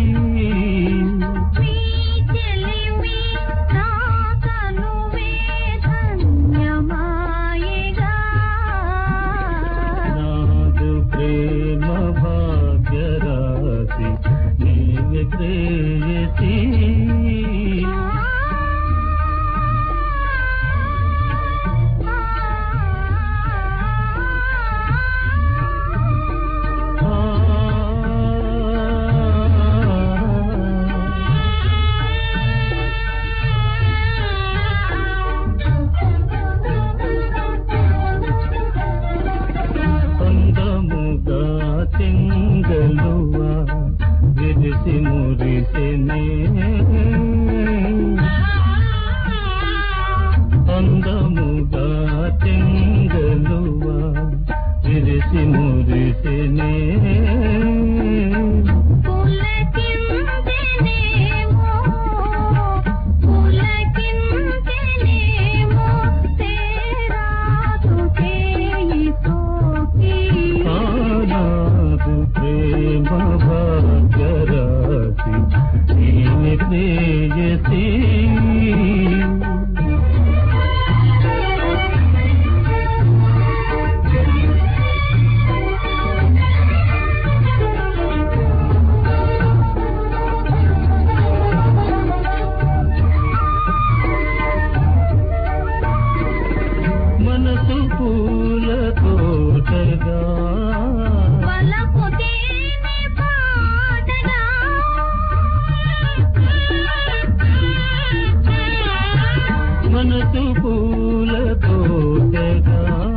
[SPEAKER 4] నాదు ప్రేమ భాగ్యరాశి నీవి ప్రేయసి అందముగా చెంగలువా విరిసి మురిసినే అందముగా చెంగలువా విరిసి మురిసినే ఆనాదు ప్రేమ భాగ్యరాశి నీవి ప్రేయసి మనసు పూల తోటగా మనసు పూల తోటగా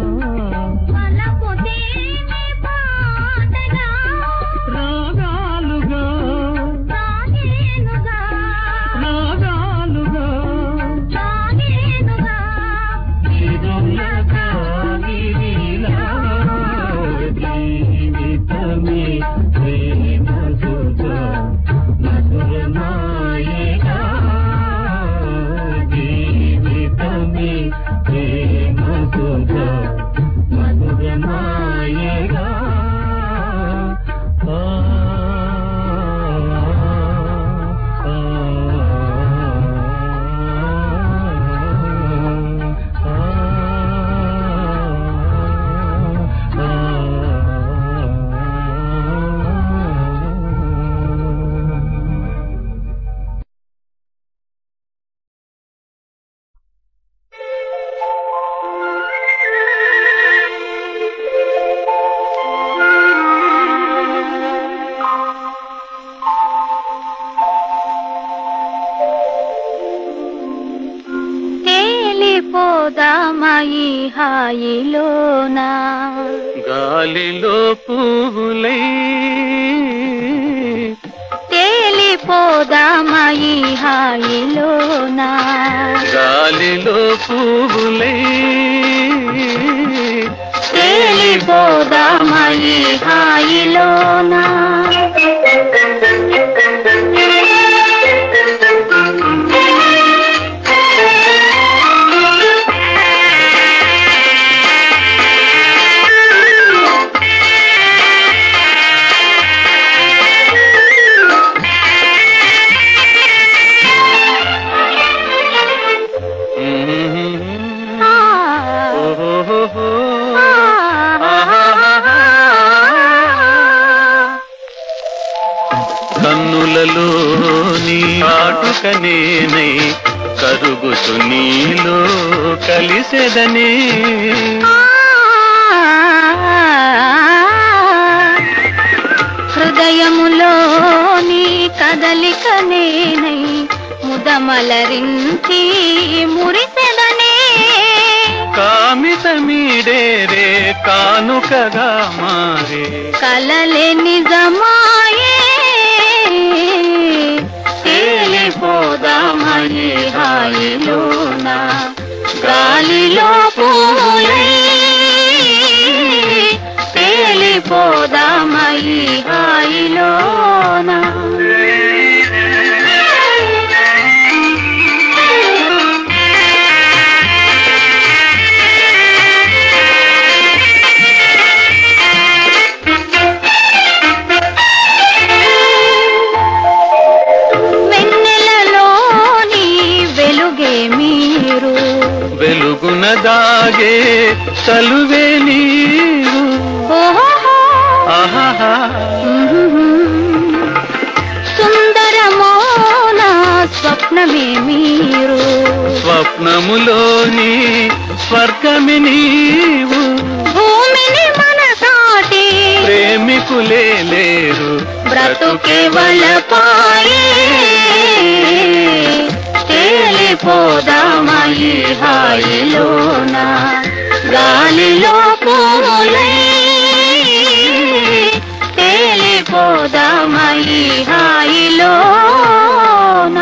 [SPEAKER 4] రాగాలుగా రాగాలుగా చిరుల కాలిలా జీవితమే ప్రేమ సుధా మధురమాయగా జీవితమే ప్రేమ సుధా మధురమాయగా ఆ
[SPEAKER 8] తేలిపోదామా ఈ హాయిలోనా
[SPEAKER 10] గాలిలో పువ్వులై
[SPEAKER 8] తేలిపోదామా ఈ హాయిలోనా
[SPEAKER 10] గాలిలో పువ్వులై
[SPEAKER 8] తేలిపోదామా ఈ హాయిలోనా
[SPEAKER 10] కన్నులలో నీ ఆటుక నేనై కరుగుతు నీలో కలిసెదనే
[SPEAKER 8] హృదయములో నీ కదలిక నేనై ముదమలరించి మురిసెదనే
[SPEAKER 10] కామిత మీడేరే కానుకగా మారే
[SPEAKER 8] కలలే నిజమాయే తేలిపోదామని హాయిలోన గాలిలో పూలై తేలిపోదామని హాయిలోన వెన్నెలలోని వెలుగే మీరు
[SPEAKER 10] వెలుగున దాగే చలువే నీరు
[SPEAKER 8] ఓహో
[SPEAKER 10] ఆహాహా
[SPEAKER 8] సుందరమోన స్వప్నమే మీరు
[SPEAKER 10] స్వప్నములోని స్వర్గమి నీవు
[SPEAKER 8] భూమిని మన సాటి
[SPEAKER 10] ప్రేమికులే లేరు
[SPEAKER 8] బ్రతుకే వలపాయే తేలిపోదామయి హాయిలోన గాలిలో పూలై తేలిపోదామయి హాయిలోన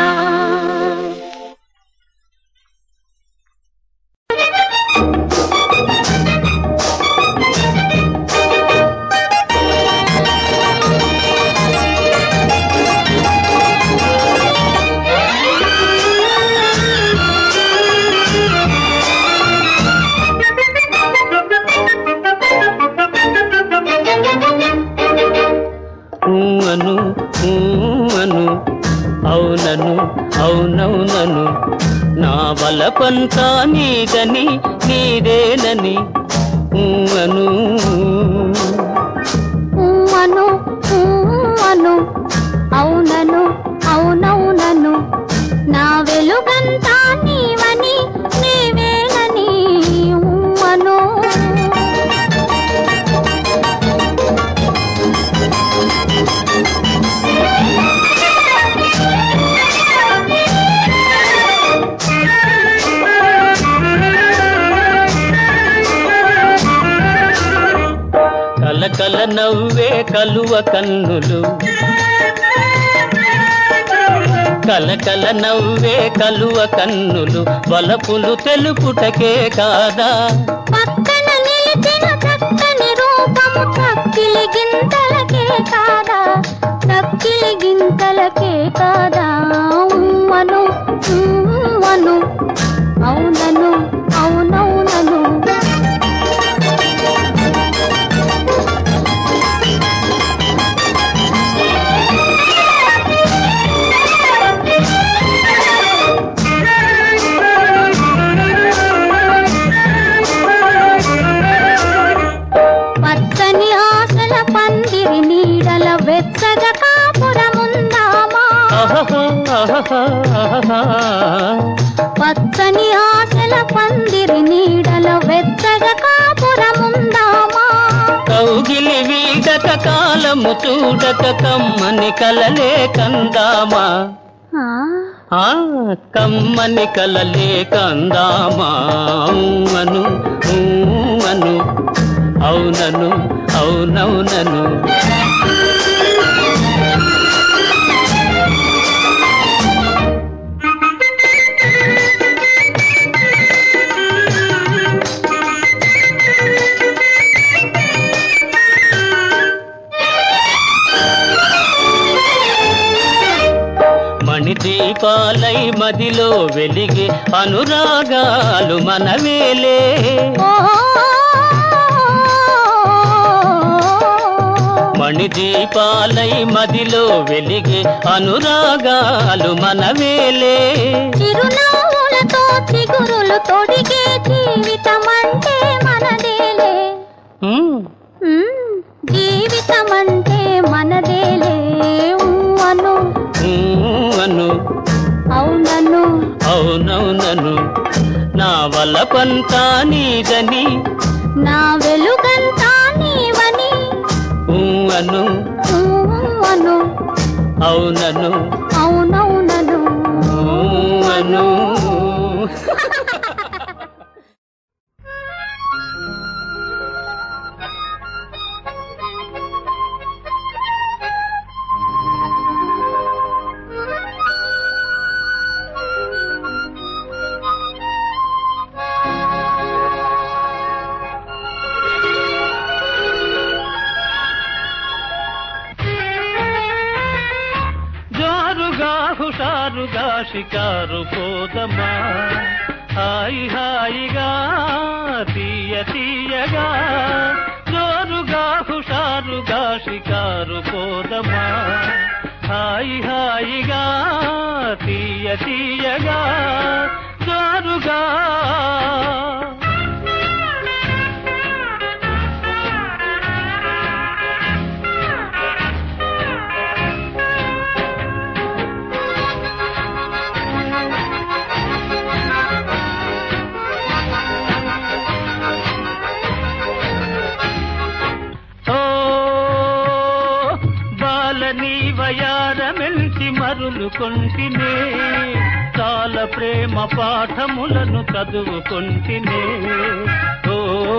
[SPEAKER 11] అను అను అవునను అవునవునను నా బలపంతా నీదని నీదేనని అను
[SPEAKER 8] అను అను అవునను అవునవునను నా వెలుగంతా నీవని నీవేనని అను
[SPEAKER 11] కలకల నవ్వే కలువ కన్నులు కలకల నవ్వే కలువ కన్నులు వలపులు తెలుపుటకే కాదా
[SPEAKER 8] పక్కన నిలిచిన చక్కని రూపము చక్కిలి గింతలకే కాదా చక్కిలి గింతలకే కాదా ఉమ్మను ఉమ్మను అవునను అవునవునను పచ్చని ఆశల పందిరి నీడల వెచ్చగా కాపురముందామా
[SPEAKER 11] ఆహాహా, ఆహాహా, ఆహాహా.
[SPEAKER 8] పచ్చని ఆశల పందిరి నీడల వెచ్చగా కాపురముందామా
[SPEAKER 11] కౌగిలి వీడక కాలము చూడక కమ్మని కలలే కందామా
[SPEAKER 8] ఆ,
[SPEAKER 11] ఆ కమ్మని కలలే కందామా అను అను అవునను అవునవునను మణిదీపాలై మదిలో వెలిగే అనురాగాలు మనవేలే మణిదీపాలై మదిలో వెలిగే అనురాగాలు మనవేలే
[SPEAKER 8] చిరునవ్వులతో చిగురులు తొడిగే జీవితం అంటే మనదేలే
[SPEAKER 11] హ్మ్.
[SPEAKER 8] మ్మ్. జీవితం అంటే మనదేలే అను
[SPEAKER 11] హ్మ్ అను
[SPEAKER 8] అవునను
[SPEAKER 11] అవునవునను నా వల్ల పంతా నీదని
[SPEAKER 8] నా వెలుగంతా నీవని
[SPEAKER 11] ఊ అను
[SPEAKER 8] ఊ అను
[SPEAKER 11] అవునను
[SPEAKER 8] అవునవునను
[SPEAKER 11] ఊ అను జారుగా హుషారుగా షికారు పోదమా హాయి హాయిగా తీయ తీయగా జోరుగా హుషారుగా షికారు పోదమా హాయి హాయిగా తీయ తీయగా జోరుగా ఓ బాలని వయారమెల్చి మరులు కొంటినే చాల ప్రేమ పాఠములను చదువుకొంటినే ఓ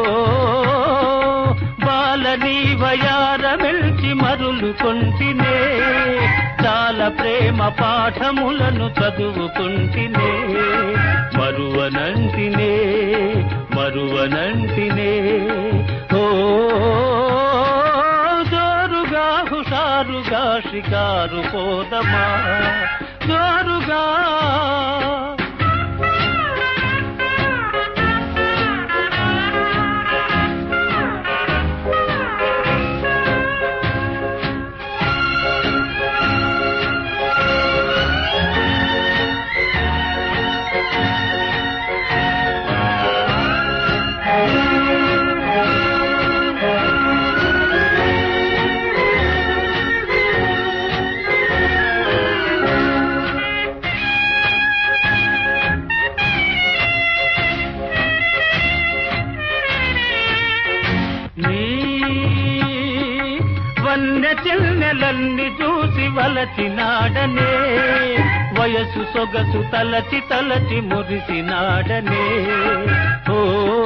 [SPEAKER 11] బాలని వయారమెల్చి మరులు కొంటినే చాల ప్రేమ పాఠములను చదువుకుంటినే మరువనంటినే మరువనంటినే ఓ జోరుగా హుషారుగా షికారు పోదమా జోరుగా నీ వన్నె చిన్నెలన్ని చూసి వలచినాడనే వయసు సొగసు తలచి తలచి మురిసినాడనే ఓ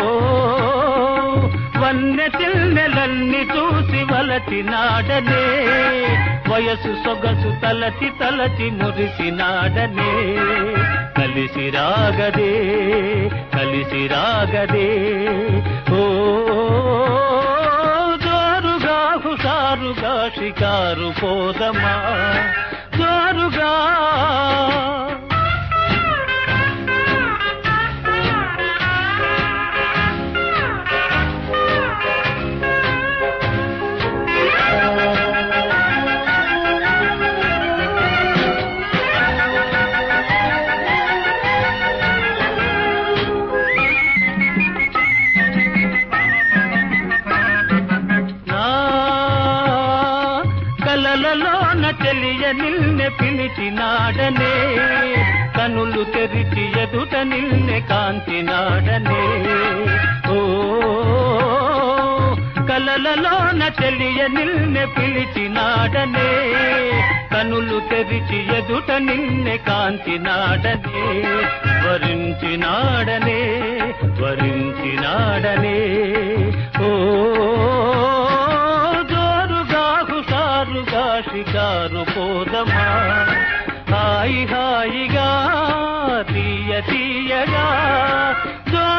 [SPEAKER 11] వన్నె చిన్నెలన్ని చూసి వలచినాడనే వయసు సొగసు తలచి తలచి మురిసినాడనే కలిసి రాగదే కలిసి రాగదే ఓ జోరుగా హుషారుగా షికారు పోదమా జోరుగా నా కలలలోన తెలియ నిన్నే పిలిచినాడనే కనులు తెరిచి ఎదుట నిన్నే కాంతినాడనే ఓ కలలలోన తెలియ నిన్నే పిలిచినాడనే కనులు తెరిచి ఎదుట నిన్నే కాంతినాడనే వరించినాడనే వరించినాడనే ఓ హాయిగా షికారు పోదమా హాయి హాయిగా తీయ తీయగా జ్వాల